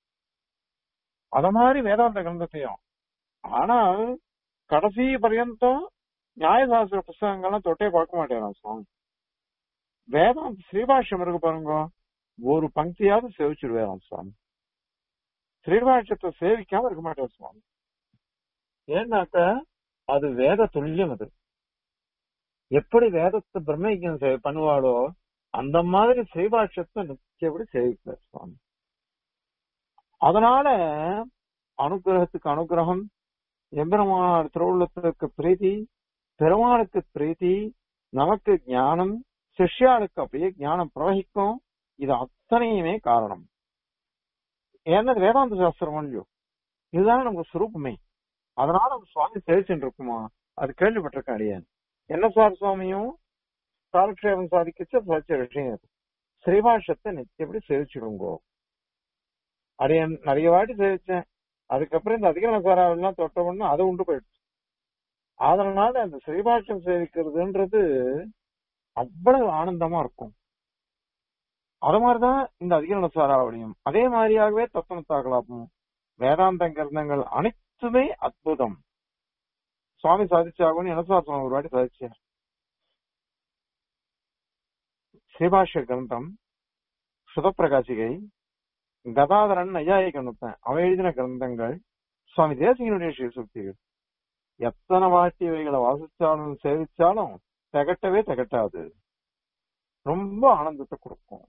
அத மாதிரி வேதாந்த கிரந்தத்தையும் ஆனால் கடைசி பர்யந்தம் நியாயசாஸ்திர புஸ்தகங்கள்லாம் தொட்டே பார்க்க மாட்டேன் சுவாமி வேதாந்த ஸ்ரீபாஷ்யம் இருக்கு பாருங்க ஒரு பங்கியாவது சேவிச்சிருவேன் சுவாமி ஸ்ரீபாஷ்யத்தை சேவிக்காம இருக்க மாட்டேன் சுவாமி ஏன்னாக்க அது வேத துல்லியம் அது எப்படி வேதத்தை பிரம்மயஜம் செய்- பண்ணுவாளோ அந்த மாதிரி ஸ்ரீபாஷ்யத்தை நிச்சயப்படி சேவிக்கிறார் சுவாமி அதனால அனுகிரகத்துக்கு அனுகிரகம் எம்பெருமானார் திருவுள்ளத்துக்கு பிரீதி பெருமாளுக்கு பிரீத்தி நமக்கு ஞானம் சிஷ்யாளுக்கு அப்படியே ஞானம் பிரவகிக்கும் இது அத்தனையுமே காரணம் ஏன்னா இது வேதாந்த சாஸ்திரம் இல்லையோ இதுதானே நமக்கு சுரூபமே அதனால நம்ம சுவாமி சேவிச்சுட்டு இருக்குமா அது கேள்விப்பட்டிருக்கேன் அடியேன் என்ன சார் சுவாமியும் காலக்ஷேபம் சாதிக்கச்சு சாதிச்ச விஷயம் அது ஸ்ரீபாஷத்தை நிச்சயப்படி சேவிச்சிடுங்கோ அடியன் நிறைய வாட்டி சேவிச்சேன் அதுக்கப்புறம் இந்த அதிகரண சாராவெல்லாம் தொட்ட உடனே அது உண்டு போயிடுச்சு அதனால அந்த ஸ்ரீபாஷ்யம் சேவிக்கிறதுன்றது அவ்வளவு ஆனந்தமா இருக்கும் அது மாதிரிதான் இந்த அதிகரண சாராவளியும் அதே மாதிரியாகவே தத்துவத்தாகலாப்பும் வேதாந்த கிரந்தங்கள் அனைத்துமே அற்புதம் சுவாமி சாதிச்சாகும்னு எனசாசனம் ஒரு வாட்டி சாதிச்சார் ஸ்ரீபாஷ்ய கிரந்தம் சுதப்பிரகாசிகை கதாதரன் நையாயிகன் அவன் எழுதின கிரந்தங்கள் சுவாமி தேசிகனுடைய ஸ்ரீசுக்திகள் எத்தனை வாட்டி இவைகளை வாசிச்சாலும் சேவிச்சாலும் திகட்டவே திகட்டாது ரொம்ப ஆனந்தத்தை கொடுக்கும்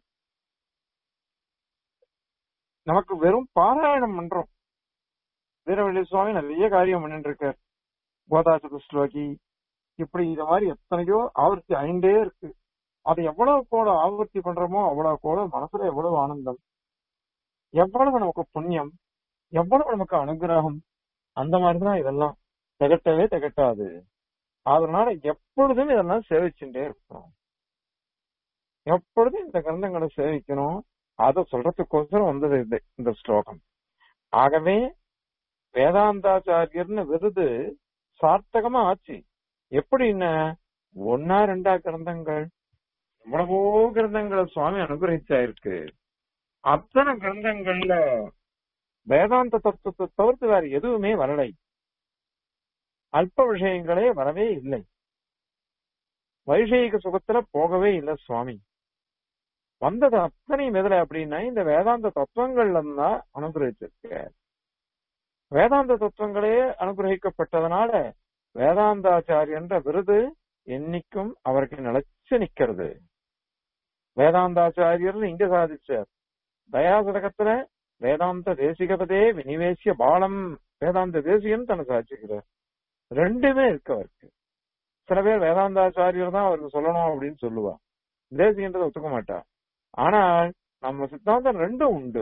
நமக்கு வெறும் பாராயணம் பண்றோம் வீரவெளி சுவாமி நிறைய காரியம் பண்ணிட்டு இருக்கார் கோதா சதுஸ்லோகி இப்படி இந்த மாதிரி எத்தனையோ ஆவர்த்தி ஐண்டே இருக்கு அதை எவ்வளவு கூட ஆவர்த்தி பண்றோமோ அவ்வளவு கூட மனசுல எவ்வளவு ஆனந்தம் எவ்வளவு நமக்கு புண்ணியம் எவ்வளவு நமக்கு அனுகிரகம் அந்த மாதிரிதான் இதெல்லாம் திகட்டவே திகட்டாது அதனால எப்பொழுதும் இதெல்லாம் சேவிச்சுட்டே இருக்கணும் எப்பொழுதும் இந்த கிரந்தங்களை சேவிக்கணும் அதை சொல்றதுக்கோசரம் வந்தது இது இந்த ஸ்லோகம் ஆகவே வேதாந்தாச்சாரியர்னு விருது சார்த்தகமா ஆச்சு எப்படின்னு ஒன்னா ரெண்டா கிரந்தங்கள் எவ்வளவோ கிரந்தங்களை சுவாமி அனுகிரகிச்சா இருக்கு அத்தனை கிரந்தங்கள்ல வேதாந்த தத்துவத்தை தவிர்த்து வேற எதுவுமே வரலை அல்ப விஷயங்களே வரவே இல்லை வைஷயிக சுகத்துல போகவே இல்லை சுவாமி வந்தது அத்தனையும் எதுல அப்படின்னா இந்த வேதாந்த தத்துவங்கள்ல தான் அனுகிரகிச்சிருக்க வேதாந்த தத்துவங்களே அனுகிரகிக்கப்பட்டதுனால வேதாந்தாச்சாரியன்ற விருது என்னைக்கும் அவருக்கு நிலைச்சு நிக்கிறது வேதாந்தாச்சாரியர் இங்க சாதிச்சார் தயாசதகத்துல வேதாந்த தேசிகபதே வினிவேசிய பாலம் வேதாந்த தேசியம் தன்னை சாதிச்சுக்கிறார் ரெண்டுமே இருக்கு அவருக்கு சில பேர் வேதாந்தாச்சாரியர் தான் அவருக்கு சொல்லணும் அப்படின்னு சொல்லுவா தேசியன்றதை ஒத்துக்க மாட்டா ஆனால் நம்ம சித்தாந்தம் ரெண்டும் உண்டு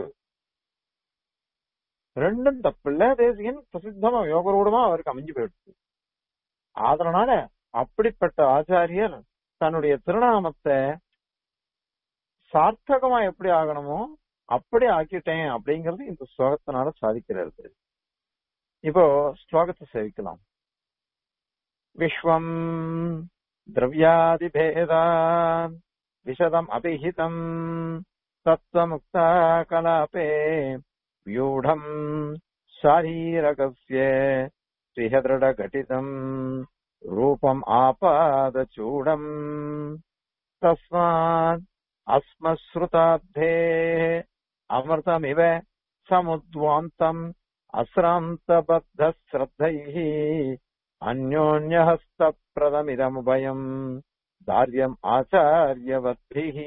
ரெண்டும் தப்பில்ல தேசியன் பிரசித்தமா யோகரூடமா அவருக்கு அமைஞ்சு போயிடுச்சு அதனால அப்படிப்பட்ட ஆச்சாரியர் தன்னுடைய திருநாமத்தை சார்த்தகமா எப்படி ஆகணுமோ அப்படி ஆக்கிட்டேன் அப்படிங்கறது இந்த ஸ்லோகத்தினால சாதிக்கிறது இப்போ ஸ்லோகத்தை சேவிக்கலாம் விஸ்வம் திரவியாதிபேதா விஷதம் அபிஹிதம் தத்துவமுக்தா கலாபே व्यूढम् शारीरकस्य स्त्रिहदृढघटितम् रूपम् आपादचूडम् तस्मात् अस्मश्रुताब्धेः अमृतमिव समुद्वान्तम् अश्रान्तबद्धश्रद्धैः अन्योन्यहस्तप्रदमिदमुभयम् दार्यम् आचार्यवद्भिः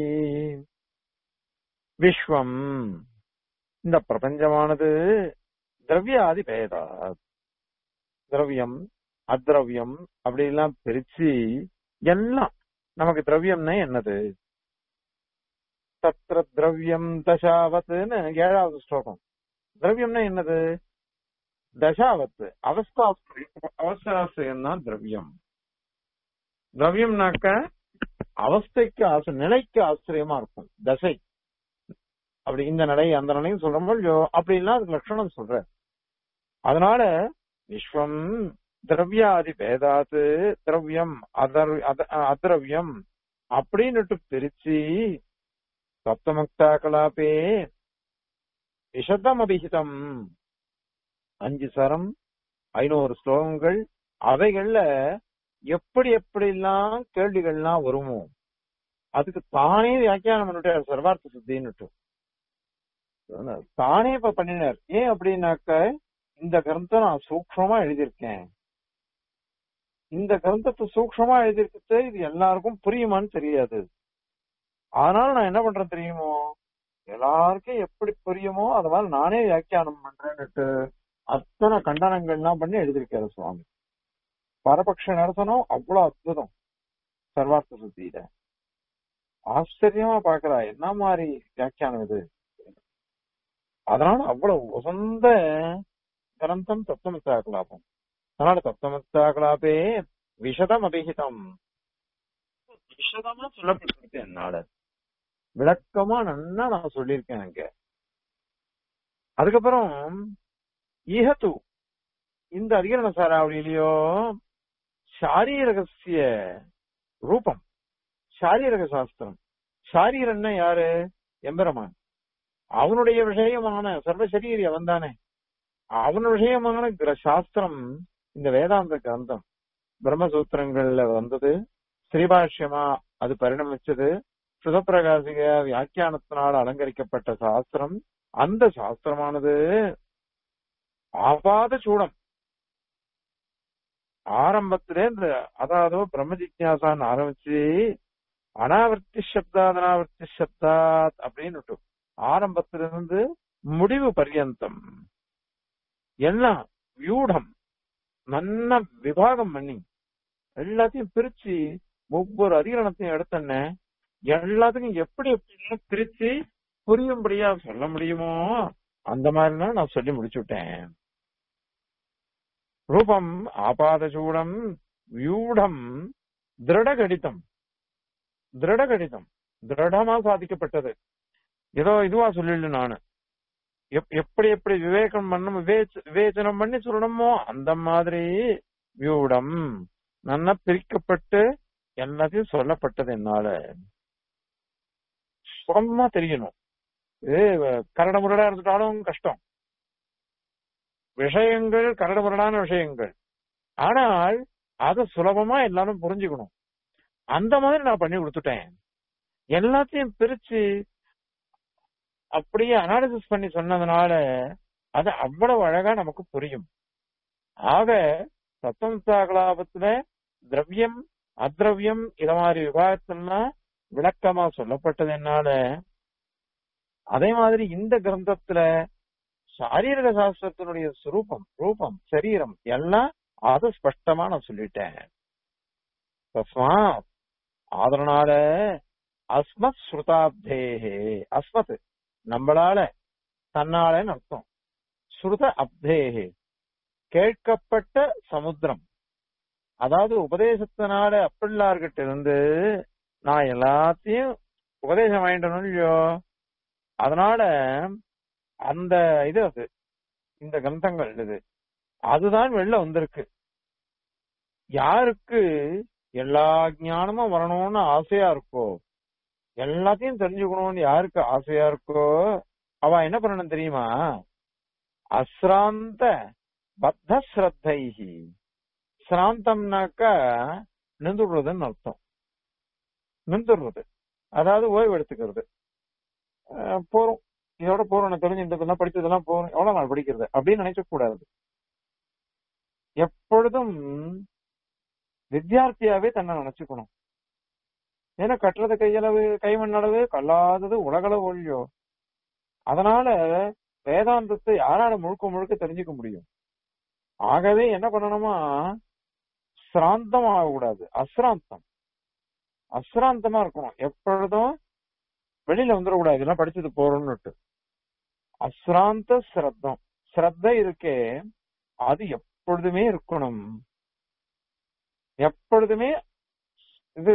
விஸ்வம் இந்த பிரபஞ்சமானது திரவியாதி பேதா திரவியம் அத்ரவியம் அப்படி எல்லாம் பிரிச்சு எல்லாம் நமக்கு திரவியம்னா என்னது தத்திர திரவியம் தசாவத்துன்னு ஏழாவது ஸ்லோகம் திரவியம்னா என்னது தசாவத்து அவஸ்தா அவஸ்தாசிரியம் தான் திரவியம் திரவியம்னாக்க அவஸ்தைக்கு ஆசை நிலைக்கு ஆச்சரியமா இருக்கும் தசை அப்படி இந்த நடை அந்த நடையும் சொல்றோமோ இல்லையோ அப்படின்னா அதுக்கு லட்சணம் சொல்ற அதனால விஸ்வம் திரவியாதி பேதாத்து திரவியம் அதர் அத்ரவியம் அப்படின்னுட்டு பிரிச்சு சப்தமுக்தா கலாபே விஷதம் அபிஹிதம் அஞ்சு சரம் ஐநூறு ஸ்லோகங்கள் அவைகள்ல எப்படி எப்படி எல்லாம் கேள்விகள்லாம் வருமோ அதுக்கு தானே வியாக்கியானம் பண்ணிட்டார் சர்வார்த்த சித்தின்னுட்டு தானே இப்ப பண்ணினார் ஏன் அப்படின்னாக்க இந்த கிரந்தம் நான் சூக்ஷமா எழுதியிருக்கேன் இந்த கிரந்தத்தை சூக்ஷமா எழுதியிருக்கிறது இது எல்லாருக்கும் புரியுமான்னு தெரியாது அதனால நான் என்ன பண்றேன் தெரியுமோ எல்லாருக்கும் எப்படி புரியுமோ அது மாதிரி நானே வியாக்கியானம் பண்றேன்னுட்டு அத்தனை கண்டனங்கள்லாம் பண்ணி எழுதியிருக்காரு சுவாமி பரபக்ஷ நடத்தணும் அவ்வளவு அற்புதம் சர்வார்த்த சுத்தியில ஆச்சரியமா பாக்குறா என்ன மாதிரி வியாக்கியானம் இது அதனால அவ்வளவு உசந்த கிரந்தம் தத்துவமுக்தா கலாபம் அதனால தத்துவமுக்தா கலாபே விஷதம் அபிஹிதம் விஷதமா சொல்லப்பட்டிருக்கு என்னால விளக்கமா நன்னா நான் சொல்லியிருக்கேன் அங்க அதுக்கப்புறம் ஈஹத்து இந்த அதிகரண சாராவளியிலயோ சாரீரகசிய ரூபம் சாரீரக சாஸ்திரம் சாரீரன்னா யாரு எம்பெருமான் அவனுடைய விஷயமான சர்வசரீரி அவன் தானே அவன் விஷயமான கிர- சாஸ்திரம் இந்த வேதாந்த கிரந்தம் பிரம்மசூத்திரங்கள்ல வந்தது ஸ்ரீபாஷ்யமா அது பரிணமிச்சது சுதப்பிரகாசிக வியாக்கியானத்தினால் அலங்கரிக்கப்பட்ட சாஸ்திரம் அந்த சாஸ்திரமானது ஆபாத சூடம் ஆரம்பத்திலே இந்த அதாவது பிரம்ம ஜிக்யாசான்னு ஆரம்பிச்சு அனாவர்த்தி சப்தாத் அனாவர்த்தி சப்தாத் அப்படின்னு ஆரம்பத்திலிருந்து முடிவு பர்யந்தம் எல்லாம் வியூடம் நல்ல விபாகம் பண்ணி எல்லாத்தையும் பிரிச்சு ஒவ்வொரு அதிகரணத்தையும் எடுத்தன எல்லாத்துக்கும் எப்படி எப்படி பிரிச்சு புரியும்படியா சொல்ல முடியுமோ அந்த மாதிரிலாம் நான் சொல்லி முடிச்சுட்டேன் ரூபம் ஆபாதசூடம் வியூடம் திருடகடிதம் திருடகடிதம் திருடமா சாதிக்கப்பட்டது ஏதோ இதுவா சொல்லிடல நானு எப்- எப்படி எப்படி விவேகம் பண்ணணும் விவேச்ச- விவேச்சனம் பண்ணி சொல்லணுமோ அந்த மாதிரி வியூடம் நல்லா பிரிக்கப்பட்டு எல்லாத்தையும் சொல்லப்பட்டது என்னால சுகமா தெரியணும் இது கரடமுரடா இருந்துட்டாலும் கஷ்டம் விஷயங்கள் கரடுமுரடான விஷயங்கள் ஆனால் அதை சுலபமா எல்லாரும் புரிஞ்சுக்கணும் அந்த மாதிரி நான் பண்ணி கொடுத்துட்டேன் எல்லாத்தையும் பிரிச்சு அப்படியே அனாலிசிஸ் பண்ணி சொன்னதுனால அது அவ்வளவு அழகா நமக்கு புரியும் ஆக தத்துவசாகலாபத்துல திரவியம் அத்ரவியம் இத மாதிரி விவாகத்தெல்லாம் விளக்கமா சொல்லப்பட்டது என்னால அதே மாதிரி இந்த கிரந்தத்துல சாரீரக சாஸ்திரத்தினுடைய சுரூபம் ரூபம் சரீரம் எல்லாம் அது ஸ்பஷ்டமா நான் சொல்லிட்டேன் தஸ்மாத் அதனால அஸ்மத் ஸ்ருதாப்தேகே அஸ்மத் நம்மளால தன்னாலன்னு அர்த்தம் ஸ்ருத அப்தேகே கேட்கப்பட்ட சமுத்திரம் அதாவது உபதேசத்தினால அப்பிள்ளார்கிட்ட இருந்து நான் எல்லாத்தையும் உபதேசம் வாங்கிட்டணும் இல்லையோ அதனால அந்த இது அது இந்த கிரந்தங்கள் இது அதுதான் வெளில வந்திருக்கு யாருக்கு எல்லா ஞானமும் வரணும்னு ஆசையா இருக்கோ எல்லாத்தையும் தெரிஞ்சுக்கணும்னு யாருக்கு ஆசையா இருக்கோ அவ என்ன பண்ணணும் தெரியுமா அஸ்ராந்த பத்த ஸ்ரத்தைஹி சிராந்தம்னாக்கா நின்றுடுறதுன்னு அர்த்தம் நின்றுடுறது அதாவது ஓய்வு எடுத்துக்கிறது அஹ் போறோம் இதோட போறோம் எனக்கு தெரிஞ்சு இந்த இதெல்லாம் படிச்சதெல்லாம் போறோம் எவ்வளவு நாள் படிக்கிறது அப்படின்னு நினைக்க கூடாது எப்பொழுதும் வித்தியார்த்தியாவே தன்னை நினைச்சுக்கணும் ஏன்னா கட்டுறது கையளவு கைமண் அளவு கல்லாதது உலகளவு ஒழியோ அதனால வேதாந்தத்தை யாரால முழுக்க முழுக்க தெரிஞ்சுக்க முடியும் ஆகவே என்ன பண்ணணுமா சிராந்தம் ஆகக்கூடாது அஸ்ராந்தம் அஸ்ராந்தமா இருக்கணும் எப்பொழுதும் வெளியில வந்துடக்கூடாது இதெல்லாம் படிச்சது போறோம்னுட்டு அஸ்ராந்த சிரத்தம் சிரத்த இருக்கே அது எப்பொழுதுமே இருக்கணும் எப்பொழுதுமே இது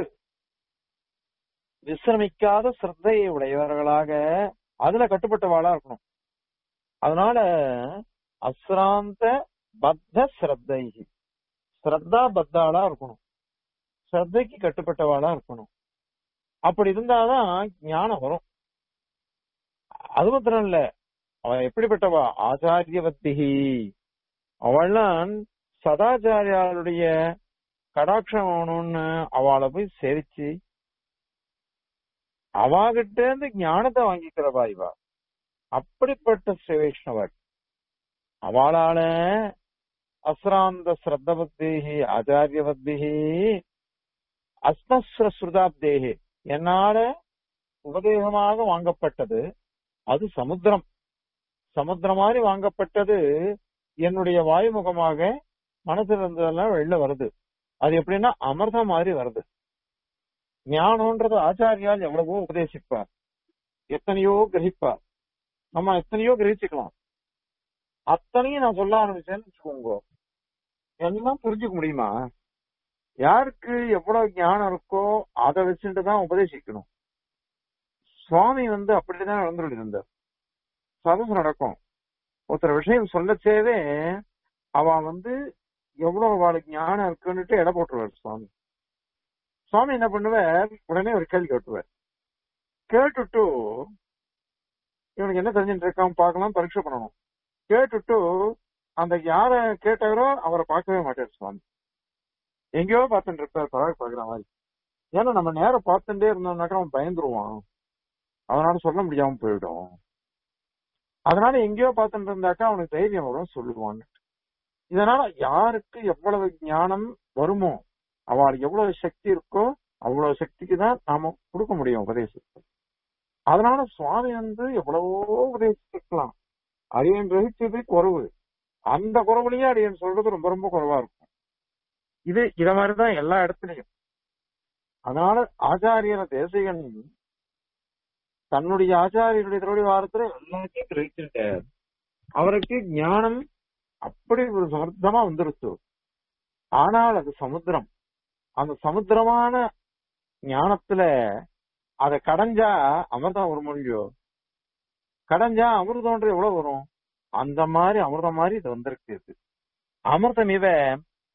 விசிரமிக்காத சிரத்தையை உடையவர்களாக அதுல கட்டுப்பட்டவாளா இருக்கணும் அதனால அஸ்ராந்த பத்த ஸ்ரத்தை ஸ்ரத்தா பத்தாளா இருக்கணும் ஸ்ரத்தைக்கு கட்டுப்பட்டவாளா இருக்கணும் அப்படி இருந்தாதான் ஞானம் வரும் அது மாத்திரம் இல்ல அவ எப்படிப்பட்டவா ஆச்சாரியவத்திகி அவள்லாம் சதாச்சாரியாளுடைய கடாட்சம் வேணும்னு அவளை போய் சேவிச்சு அவாகிட்ட இருந்து ஞானத்தை வாங்கிக்கிறவா இவா அப்படிப்பட்ட ஸ்ரீ வைஷ்ணவர் அவளால அஸ்ராந்த ஸ்ரத்தபத்தேகி ஆச்சாரியவத்திகி அஸ்மஸ்ருதாப்தேகி என்னால உபதேசமாக வாங்கப்பட்டது அது சமுத்திரம் சமுத்திரம் மாதிரி வாங்கப்பட்டது என்னுடைய வாயுமுகமாக மனசுல இருந்ததெல்லாம் வெளில வருது அது எப்படின்னா அமிர்தம் மாதிரி வருது ஞானம்ன்றது ஆச்சாரியால் எவ்வளவோ உபதேசிப்பார் எத்தனையோ கிரகிப்பார் நம்ம எத்தனையோ கிரகிச்சுக்கலாம் அத்தனையும் நான் சொல்ல ஆரம்பிச்சேன்னு வச்சுக்கோங்க எல்லாம் புரிஞ்சுக்க முடியுமா யாருக்கு எவ்வளவு ஞானம் இருக்கோ அதை வச்சுட்டு தான் உபதேசிக்கணும் சுவாமி வந்து அப்படிதான் நடந்துட்டு இருந்தார் சதசு நடக்கும் ஒருத்தர் விஷயம் சொல்லச்சேவே அவ வந்து எவ்வளவு அவளுக்கு ஞானம் இருக்குன்னுட்டு எடை போட்டுருவார் சுவாமி சுவாமி என்ன பண்ணுவார் உடனே ஒரு கேள்வி கேட்டுவார் கேட்டுட்டு இவனுக்கு என்ன தெரிஞ்சுட்டு இருக்கான் பார்க்கலாம் பரீட்சை பண்ணணும் கேட்டுட்டு அந்த யார கேட்டாரோ அவரை பார்க்கவே மாட்டார் சுவாமி எங்கேயோ பார்த்துட்டு இருப்பார் பரவாயில்ல பாக்குற மாதிரி ஏன்னா நம்ம நேரம் பார்த்துட்டே இருந்தோம்னாக்கா அவன் பயந்துருவான் அவனால சொல்ல முடியாம போயிடும் அதனால எங்கேயோ பார்த்துட்டு இருந்தாக்கா அவனுக்கு தைரியம் வரும் சொல்லுவான்னு இதனால யாருக்கு எவ்வளவு ஞானம் வருமோ அவளுக்கு எவ்வளவு சக்தி இருக்கோ அவ்வளவு சக்திக்கு தான் நாம கொடுக்க முடியும் உபதேசத்தை அதனால சுவாமி வந்து எவ்வளவோ உபதேசிக்கலாம் அடியன் கிரகிச்சது குறவு அந்த குறவுலயே அடியன் சொல்றது ரொம்ப ரொம்ப குறைவா இருக்கும் இது இத மாதிரிதான் எல்லா இடத்துலயும் அதனால ஆச்சாரியன தேசிகன் தன்னுடைய ஆச்சாரியனுடைய திருவடி வாரத்துல எல்லாத்தையும் கிரகிச்சுட்டார் அவருக்கு ஞானம் அப்படி ஒரு சமர்த்தமா வந்துருச்சு ஆனால் அது சமுத்திரம் அந்த சமுத்திரமான ஞானத்துல அத கடைஞ்சா அமிர்தம் வரும் இல்லையோ கடைஞ்சா அமிர்தம்ன்ற எவ்வளவு வரும் அந்த மாதிரி அமிர்தம் மாதிரி இது வந்திருக்கு இது அமிர்தம் இவ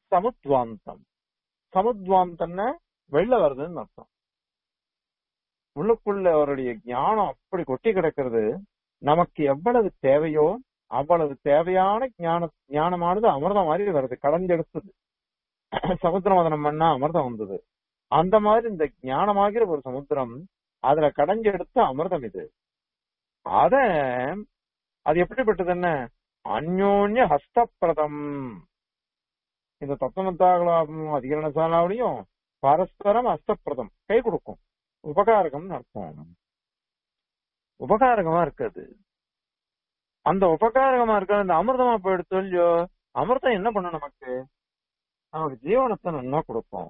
சமுத்வாந்தம் சமுத்வாந்தம்னா வெளில வருதுன்னு அர்த்தம் உள்ளுக்குள்ள அவருடைய ஞானம் அப்படி கொட்டி கிடக்கிறது நமக்கு எவ்வளவு தேவையோ அவ்வளவு தேவையான ஞான ஞானமானது அமிர்தம் மாதிரி வருது கலந்தெடுத்தது சமுத்திரமதனம் பண்ணா அமிர்தம் வந்தது அந்த மாதிரி இந்த ஞானமாகிற ஒரு சமுத்திரம் அதுல கடைஞ்செடுத்த அமிர்தம் இது அத அது எப்படிப்பட்டது என்ன அந்யோன்ய ஹஸ்தப்பிரதம் இந்த தத்துவத்தாகலாபமும் அதிகரண சாலாவிலையும் பரஸ்பரம் ஹஸ்தப்பிரதம் கை கொடுக்கும் உபகாரகம் அர்த்தம் உபகாரகமா இருக்காது அந்த உபகாரகமா இருக்க அந்த அமிர்தமா போயிடுத்து இல்லையோ அமிர்தம் என்ன பண்ணும் நமக்கு நமக்கு ஜீவனத்தை நல்லா கொடுக்கும்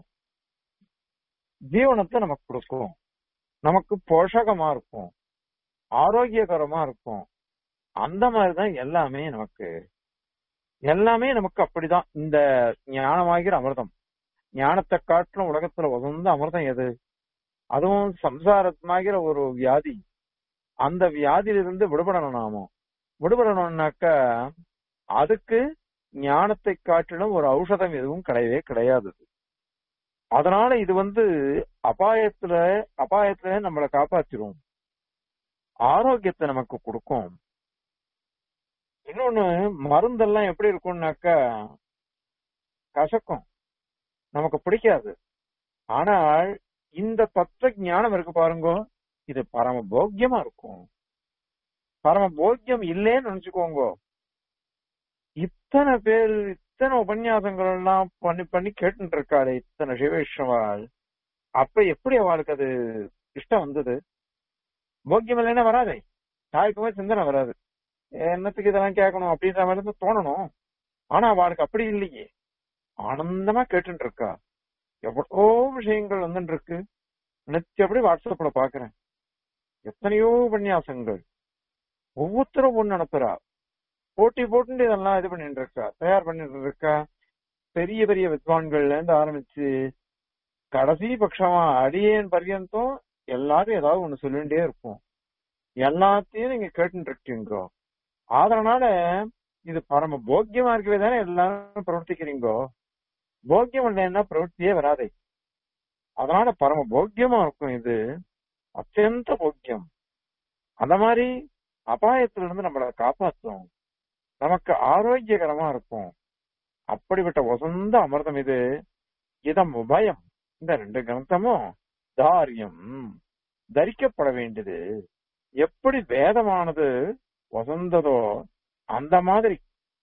ஜீவனத்தை நமக்கு கொடுக்கும் நமக்கு போஷகமா இருக்கும் ஆரோக்கியகரமா இருக்கும் அந்த மாதிரிதான் எல்லாமே நமக்கு எல்லாமே நமக்கு அப்படிதான் இந்த ஞானமாகிற அமிர்தம் ஞானத்தை காட்டிலும் உலகத்துல உகந்த அமிர்தம் எது அதுவும் சம்சாரமாகிற ஒரு வியாதி அந்த வியாதியிலிருந்து விடுபடணும் நாம விடுபடணும்னாக்க அதுக்கு ஞானத்தை காட்டிலும் ஒரு ஔஷதம் எதுவும் கிடையவே கிடையாது அதனால இது வந்து அபாயத்துல அபாயத்துல நம்மளை காப்பாத்திரும் ஆரோக்கியத்தை நமக்கு கொடுக்கும் இன்னொன்னு மருந்தெல்லாம் எப்படி இருக்கும்னாக்கா கசக்கும் நமக்கு பிடிக்காது ஆனால் இந்த தத்துவ ஞானம் இருக்கு பாருங்க இது பரம போக்கியமா இருக்கும் பரம போக்கியம் இல்லேன்னு நினைச்சுக்கோங்க இத்தனை பேர் இத்தனை உபன்யாசங்கள் எல்லாம் பண்ணி பண்ணி கேட்டு இருக்காளே இத்தனை சிவேஷ்வாள் அப்ப எப்படி அவளுக்கு அது இஷ்டம் வந்தது போக்கியம் இல்லைன்னா வராதே தாய்க்குமே சிந்தனை வராது என்னத்துக்கு இதெல்லாம் கேட்கணும் அப்படின்ற மாதிரி இருந்து தோணணும் ஆனா அவளுக்கு அப்படி இல்லையே ஆனந்தமா கேட்டுட்டு இருக்கா எவ்வளோ விஷயங்கள் வந்துட்டு இருக்கு நிச்சயப்படி வாட்ஸ்அப்ல பாக்குறேன் எத்தனையோ உபன்யாசங்கள் ஒவ்வொருத்தரும் ஒண்ணு அனுப்புறா போட்டி போட்டு இதெல்லாம் இது பண்ணிட்டு இருக்கா தயார் பண்ணிட்டு இருக்கா பெரிய பெரிய வித்வான்கள்ல இருந்து ஆரம்பிச்சு கடைசி பட்சமா அடியேன் பர்யந்தம் எல்லாரும் ஏதாவது ஒண்ணு சொல்லிட்டே இருப்போம் எல்லாத்தையும் நீங்க கேட்டு இருக்கீங்க அதனால இது பரம போக்கியமா இருக்கவே தானே எல்லாரும் பிரவர்த்திக்கிறீங்கோ போக்கியம் இல்லைன்னா பிரவൃத்தியே வராதே அதனால பரம போக்கியமா இருக்கும் இது அத்தியந்த போக்கியம் அந்த மாதிரி அபாயத்துல இருந்து நம்மளை காப்பாற்றும் நமக்கு ஆரோக்கியகரமா இருக்கும் அப்படிப்பட்ட வசந்த அமிர்தம் இது இதம் உபயம் இந்த ரெண்டு கிரந்தமும் தாரியம் தரிக்கப்பட வேண்டியது எப்படி வேதமானது வசந்ததோ அந்த மாதிரி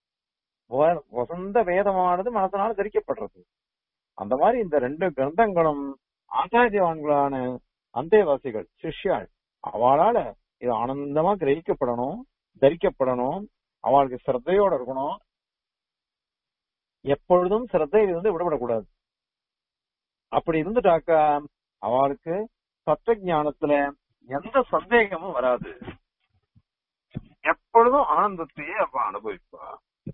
வ- வசந்த வேதமானது மனசனால தரிக்கப்படுறது அந்த மாதிரி இந்த ரெண்டு கிரந்தங்களும் ஆச்சாரியவான்களான அந்தேவாசிகள் சிஷ்யாள் அவளால இது ஆனந்தமா கிரகிக்கப்படணும் தரிக்கப்படணும் அவளுக்கு சிரத்தையோட இருக்கணும் எப்பொழுதும் சிரத்தையிலிருந்து விடுபடக்கூடாது அப்படி இருந்துட்டாக்கா அவளுக்கு தத்துவ ஞானத்துல எந்த சந்தேகமும் வராது எப்பொழுதும் ஆனந்தத்தையே அவ அனுபவிப்பா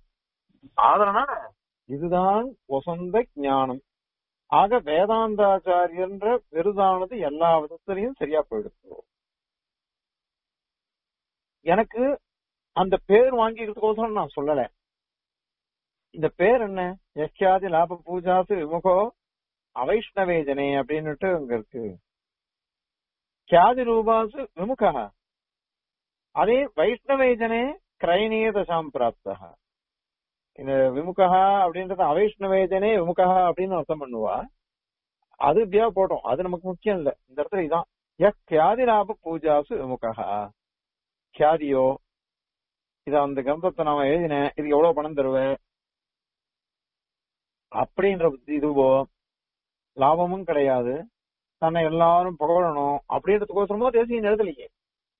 அதனால இதுதான் வசந்த ஞானம் ஆக வேதாந்தாச்சாரியன்ற விருதானது எல்லா விதத்திலையும் சரியா போயிடுச்சு எனக்கு அந்த பேர் வாங்கிக்கிறதுக்கோசரம் நான் சொல்லல இந்த பேர் என்ன யக்ஷாதி லாப பூஜாசு விமுகோ அவைஷ்ணவேஜனே அப்படின்னுட்டு அங்க இருக்கு கியாதி ரூபாசு விமுகா அதே வைஷ்ணவேஜனே கிரைணீய தசாம் பிராப்தா இந்த விமுகா அப்படின்றது அவைஷ்ணவேஜனே விமுகா அப்படின்னு அர்த்தம் பண்ணுவா அது இப்படியா போட்டோம் அது நமக்கு முக்கியம் இல்ல இந்த இடத்துல இதான் யக் கியாதி லாப பூஜாசு விமுகா கியாதியோ இத அந்த கிரந்தத்தை நாம எழுதினேன் இதுக்கு எவ்வளவு பணம் தருவேன் அப்படின்ற இதுவோ லாபமும் கிடையாது தன்னை எல்லாரும் புகழணும் அப்படின்றதுக்கோசரமோ தேசியம் எழுதலையே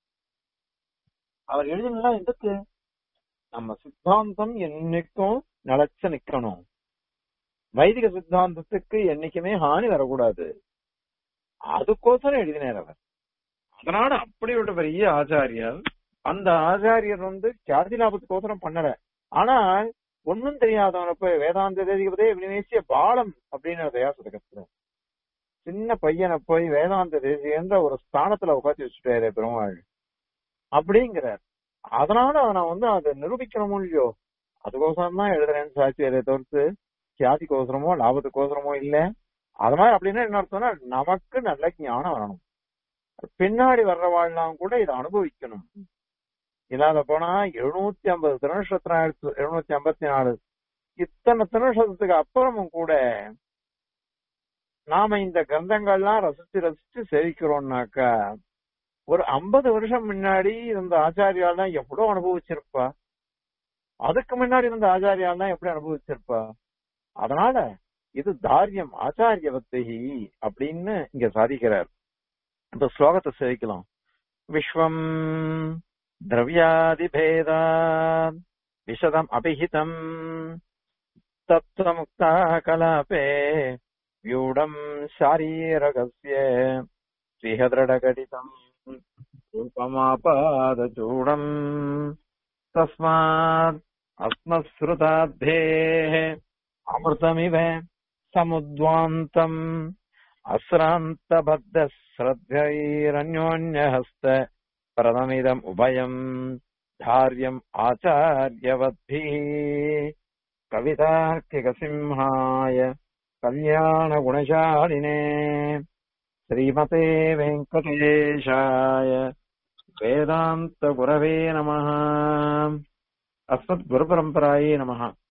அவர் எழுதினா எதுக்கு நம்ம சித்தாந்தம் என்னைக்கும் நிலைச்சு நிக்கணும் வைதிக சித்தாந்தத்துக்கு என்னைக்குமே ஹானி வரக்கூடாது அதுக்கோசரம் எழுதினார் அவர் அதனால அப்படிப்பட்ட பெரிய ஆச்சாரியர் அந்த ஆச்சாரியர் வந்து கியாதி லாபத்துக்கோசரம் பண்ணல ஆனால் ஒன்னும் தெரியாதவன போய் வேதாந்த தேதிகதே விநிவேசிய பாலம் அப்படின்னு தயாசுதகத்துல சின்ன பையனை போய் வேதாந்த தேசியன்ற ஒரு ஸ்தானத்துல உட்காந்து வச்சுட்டாரு பெருமாள் அப்படிங்கிறார் அதனால நான் வந்து அதை நிரூபிக்கணும் இல்லையோ அதுக்கோசரம் தான் எழுதுறேன்னு சாட்சியரை தவிர்த்து கியாதிக்கோசரமோ லாபத்துக்கோசரமோ இல்ல அது மாதிரி அப்படின்னா என்ன அர்த்தம்னா நமக்கு நல்ல ஞானம் வரணும் பின்னாடி வர்றவாள்லாம் கூட இதை அனுபவிக்கணும் இல்லாத போனா எழுநூத்தி ஐம்பது திருநட்சத்திரம் எழுநூத்தி ஐம்பத்தி நாலு இத்தனை திருநட்சத்திரத்துக்கு அப்புறமும் கூட நாம இந்த கிரந்தங்கள்லாம் ரசிச்சு ரசிச்சு சேவிக்கிறோம்னாக்கா ஒரு ஐம்பது வருஷம் முன்னாடி இருந்த ஆச்சாரியால் எவ்வளவு அனுபவிச்சிருப்பா அதுக்கு முன்னாடி இருந்த ஆச்சாரியால் தான் எப்படி அனுபவிச்சிருப்பா அதனால இது தாரியம் ஆச்சாரியவத்தகி அப்படின்னு இங்க சாதிக்கிறார் இந்த ஸ்லோகத்தை சேவிக்கலாம் விஸ்வம் திரவியாதிபேதா விஷதம் அபிஹிதம் தத்துவமுக்தா கலாபே வியூடம் சாரீரகஸ்ய ஸ்ரீஹதிரடகடிதம் ரூபமாபாதச்சூடம் தஸ்மாத் அஸ்மஸ்ருதாத்தேः அமிர்தமிவ சமுத்வாந்தம் அஸ்ராந்தபத்த ஸ்ரத்தைரன்யோன்யஹஸ்த பிரதமிதம் உபயம் தாரியம் ஆச்சாரியவத்பிः கவிதார்க்கிகசிம்ஹாய கல்யாணகுணசாலினே श्रीमते वेङ्कटेशाय वेदान्तगुरवे नमः अस्मद्गुरुपरम्परायै नमः